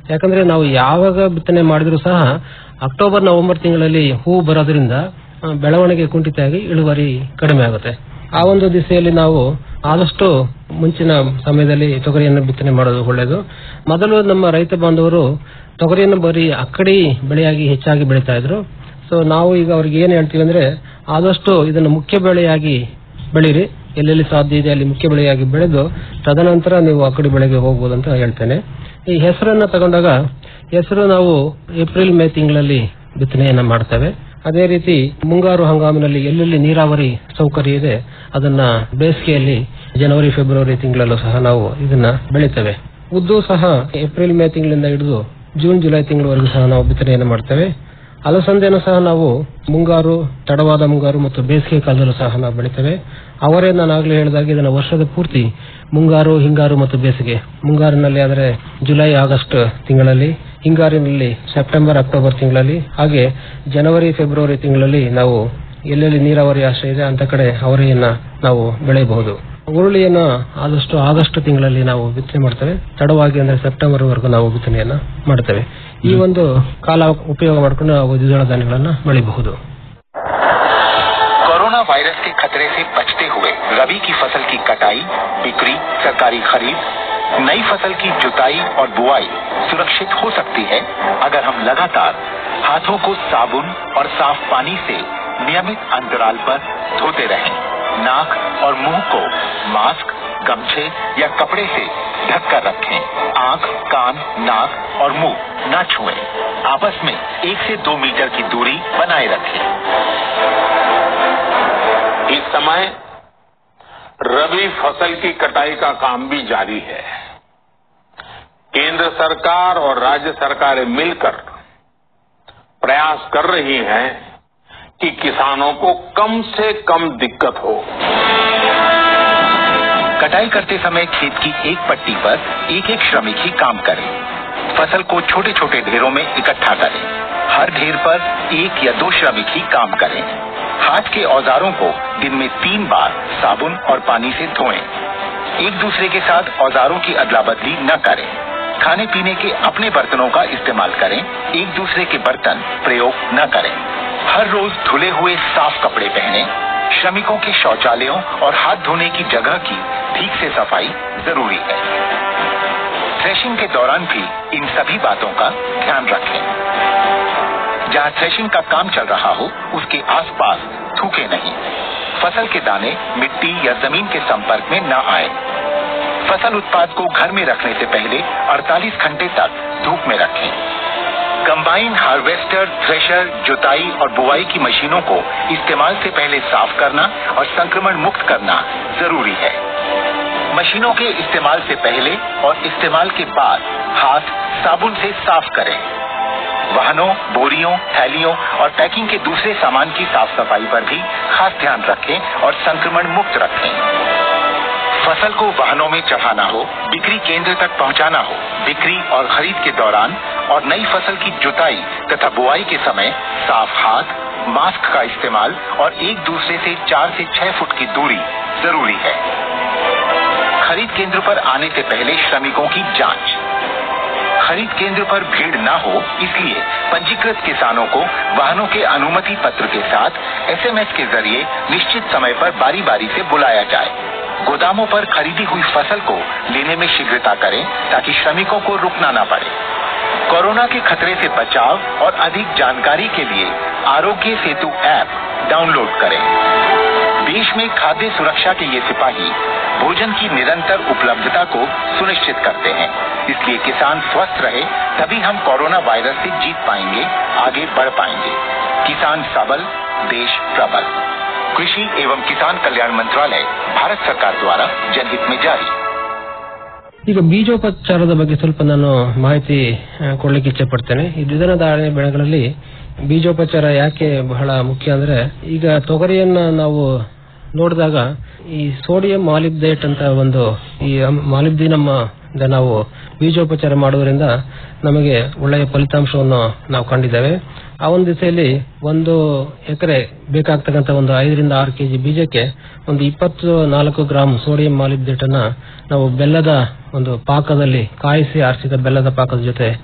ಯಾಕಂದ್ರೆ ನಾವು ಯಾವಾಗ ಬಿತ್ತನೆ ಮಾಡಿದ್ರು ಸಹ ಅಕ್ಟೋಬರ್ ನವೆಂಬರ್ ತಿಂಗಳಲ್ಲಿ ಹೂ ಬರೋದ್ರಿಂದ ಆ, ಬೆಳವಣಿಗೆ ಕುಂಠಿತಾಗಿ ಇಳುವರಿ ಕಡಿಮೆ ಆಗುತ್ತೆ ಆ ಒಂದು ದಿಸೆಯಲ್ಲಿ ನಾವು ಆದಷ್ಟು ಮುಂಚಿನ ಸಮಯದಲ್ಲಿ ತೊಗರಿಯನ್ನು ಬಿತ್ತನೆ ಮಾಡೋದು ಒಳ್ಳೆಯದು ಮೊದಲು ನಮ್ಮ ರೈತ ಬಾಂಧವರು ತೊಗರಿಯನ್ನು ಬರೀ ಅಕ್ಕಡಿ ಬೆಳೆಯಾಗಿ ಹೆಚ್ಚಾಗಿ ಬೆಳೀತಾ ಇದ್ರು ಸೊ ನಾವು ಈಗ ಅವ್ರಿಗೆ ಏನ್ ಹೇಳ್ತೀವಿ ಅಂದ್ರೆ ಆದಷ್ಟು ಇದನ್ನು ಮುಖ್ಯ ಬೆಳೆಯಾಗಿ ಬೆಳೀರಿ ಎಲ್ಲೆಲ್ಲಿ ಸಾಧ್ಯ ಇದೆ ಅಲ್ಲಿ ಮುಖ್ಯ ಬೆಳೆಯಾಗಿ ಬೆಳೆದು ತದನಂತರ ನೀವು ಅಕ್ಕಡಿ ಬೆಳೆಗೆ ಹೋಗ್ಬೋದು ಅಂತ ಹೇಳ್ತೇನೆ ಈ ಹೆಸರನ್ನ ತಗೊಂಡಾಗ ಹೆಸರು ನಾವು ಏಪ್ರಿಲ್ ಮೇ ತಿಂಗಳಲ್ಲಿ ಬಿತ್ತನೆಯನ್ನ ಮಾಡ್ತೇವೆ ಅದೇ ರೀತಿ ಮುಂಗಾರು ಹಂಗಾಮಿನಲ್ಲಿ ಎಲ್ಲೆಲ್ಲಿ ನೀರಾವರಿ ಸೌಕರ್ಯ ಇದೆ ಅದನ್ನ ಬೇಸಿಗೆಯಲ್ಲಿ ಜನವರಿ ಫೆಬ್ರವರಿ ತಿಂಗಳಲ್ಲೂ ಸಹ ನಾವು ಇದನ್ನ ಬೆಳಿತೇವೆ ಉದ್ದು ಸಹ ಏಪ್ರಿಲ್ ಮೇ ತಿಂಗಳಿಂದ ಹಿಡಿದು ಜೂನ್ ಜುಲೈ ತಿಂಗಳವರೆಗೂ ಸಹ ನಾವು ಬಿತ್ತನೆಯನ್ನು ಮಾಡ್ತೇವೆ ಅಲಸಂದೆಯನ್ನು ಸಹ ನಾವು ಮುಂಗಾರು ತಡವಾದ ಮುಂಗಾರು ಮತ್ತು ಬೇಸಿಗೆ ಕಾಲದಲ್ಲೂ ಸಹ ನಾವು ಬೆಳಿತೇವೆ ಅವರೇ ನಾನು ಆಗ್ಲೇ ಹೇಳಿದಾಗ ಇದನ್ನು ವರ್ಷದ ಪೂರ್ತಿ ಮುಂಗಾರು ಹಿಂಗಾರು ಮತ್ತು ಬೇಸಿಗೆ ಮುಂಗಾರಿನಲ್ಲಿ ಆದರೆ ಜುಲೈ ಆಗಸ್ಟ್ ತಿಂಗಳಲ್ಲಿ ಹಿಂಗಾರಿನಲ್ಲಿ ಸೆಪ್ಟೆಂಬರ್ ಅಕ್ಟೋಬರ್ ತಿಂಗಳಲ್ಲಿ ಹಾಗೆ ಜನವರಿ ಫೆಬ್ರವರಿ ತಿಂಗಳಲ್ಲಿ ನಾವು ಎಲ್ಲೆಲ್ಲಿ ನೀರಾವರಿ ಆಶ್ರಯ ಇದೆ ಅಂತ ಕಡೆ ಅವರೆಯನ್ನ ನಾವು ಬೆಳೆಯಬಹುದು ಹುರುಳಿಯನ್ನ ಆದಷ್ಟು ಆಗಸ್ಟ್ ತಿಂಗಳಲ್ಲಿ ನಾವು ಬಿತ್ತನೆ ಮಾಡ್ತೇವೆ ತಡವಾಗಿ ಅಂದ್ರೆ ಸೆಪ್ಟೆಂಬರ್ ವರೆಗೂ ನಾವು ಬಿತ್ತನೆಯನ್ನ ಮಾಡ್ತೇವೆ ಈ ಒಂದು ಕಾಲ ಉಪಯೋಗ ಮಾಡಿಕೊಂಡು ನಾವು ದ್ವಿದಳ ಧಾನ್ಯಗಳನ್ನ ಬೆಳಿಬಹುದು कोरोना वायरस के खतरे से बचते हुए रबी की फसल की कटाई बिक्री सरकारी खरीद नई फसल की जुताई और बुआई सुरक्षित हो सकती है अगर हम लगातार हाथों को साबुन और साफ पानी से नियमित अंतराल पर धोते रहें नाक और मुंह को मास्क गमछे या कपड़े से ढककर रखें आंख कान नाक और मुंह न छुएं आपस में एक से दो मीटर की दूरी बनाए रखें इस समय रबी फसल की कटाई का काम भी जारी है केंद्र सरकार और राज्य सरकारें मिलकर प्रयास कर रही हैं कि किसानों को कम से कम दिक्कत हो कटाई करते समय खेत की एक पट्टी पर एक एक श्रमिक ही काम करे फसल को छोटे छोटे ढेरों में इकट्ठा करें हर ढेर पर एक या दो श्रमिक ही काम करें हाथ के औजारों को दिन में तीन बार साबुन और पानी से धोएं एक दूसरे के साथ औजारों की अदला बदली न करें खाने पीने के अपने बर्तनों का इस्तेमाल करें एक दूसरे के बर्तन प्रयोग न करें हर रोज धुले हुए साफ कपड़े पहने श्रमिकों के शौचालयों और हाथ धोने की जगह की ठीक से सफाई जरूरी है थ्रेशिंग के दौरान भी इन सभी बातों का ध्यान रखें जहां थ्रेशिंग का काम चल रहा हो उसके आसपास थूके नहीं फसल के दाने मिट्टी या जमीन के संपर्क में न आए फसल उत्पाद को घर में रखने से पहले 48 घंटे तक धूप में रखें कंबाइन हार्वेस्टर थ्रेशर जुताई और बुआई की मशीनों को इस्तेमाल से पहले साफ करना और संक्रमण मुक्त करना जरूरी है मशीनों के इस्तेमाल से पहले और इस्तेमाल के बाद हाथ साबुन से साफ करें वाहनों बोरियों थैलियों और पैकिंग के दूसरे सामान की साफ सफाई पर भी खास ध्यान रखें और संक्रमण मुक्त रखें फसल को वाहनों में चढ़ाना हो बिक्री केंद्र तक पहुंचाना हो बिक्री और खरीद के दौरान और नई फसल की जुताई तथा बुआई के समय साफ हाथ मास्क का इस्तेमाल और एक दूसरे से चार से छह फुट की दूरी जरूरी है खरीद केंद्र पर आने से पहले श्रमिकों की जांच खरीद केंद्र पर भीड़ न हो इसलिए पंजीकृत किसानों को वाहनों के अनुमति पत्र के साथ एसएमएस के जरिए निश्चित समय पर बारी बारी से बुलाया जाए गोदामों पर खरीदी हुई फसल को लेने में शीघ्रता करें ताकि श्रमिकों को रुकना न पड़े कोरोना के खतरे से बचाव और अधिक जानकारी के लिए आरोग्य सेतु ऐप डाउनलोड करें देश में खाद्य सुरक्षा के ये सिपाही भोजन की निरंतर उपलब्धता को सुनिश्चित करते हैं इसलिए किसान स्वस्थ रहे तभी हम कोरोना वायरस से जीत पाएंगे आगे बढ़ पाएंगे किसान सबल देश प्रबल कृषि एवं किसान कल्याण मंत्रालय भारत सरकार द्वारा जनहित में जारी ಈಗ ಬೀಜೋಪಚಾರದ ಬಗ್ಗೆ ಸ್ವಲ್ಪ ನಾನು ಮಾಹಿತಿ ಆ, ಕೊಡ್ಲಿಕ್ಕೆ ಇಚ್ಛೆ ಪಡ್ತೇನೆ ಈ ದ್ವಿದಳ ಧಾರಣೆ ಬೆಳೆಗಳಲ್ಲಿ ಬೀಜೋಪಚಾರ ಯಾಕೆ ಬಹಳ ಮುಖ್ಯ ಅಂದ್ರೆ ಈಗ ತೊಗರಿಯನ್ನ ನಾವು ನೋಡಿದಾಗ ಈ ಸೋಡಿಯಂ ಮಾಲಿಬ್ಡೇಟ್ ಅಂತ ಒಂದು ಈ ಮಾಲಿಬ್ಡಿನಮ್ಮ ನಾವು ಬೀಜೋಪಚಾರ ಮಾಡುವುದರಿಂದ ನಮಗೆ ಒಳ್ಳೆಯ ಫಲಿತಾಂಶವನ್ನು ನಾವು ಕಂಡಿದ್ದೇವೆ ಆ ಒಂದು ದಿಸೆಯಲ್ಲಿ ಒಂದು ಎಕರೆ ಬೇಕಾಗ್ತಕ್ಕಂಥ ಒಂದು ಐದರಿಂದ ಆರು ಕೆಜಿ ಬೀಜಕ್ಕೆ ಒಂದು ಇಪ್ಪತ್ತು ನಾಲ್ಕು ಗ್ರಾಂ ಸೋಡಿಯಂ ಮಾಲಿಬ್ಡೇಟ್ ಅನ್ನ ನಾವು ಬೆಲ್ಲದ ಒಂದು ಪಾಕದಲ್ಲಿ ಕಾಯಿಸಿ ಆರಿಸಿದ ಬೆಲ್ಲದ ಪಾಕದ ಜೊತೆ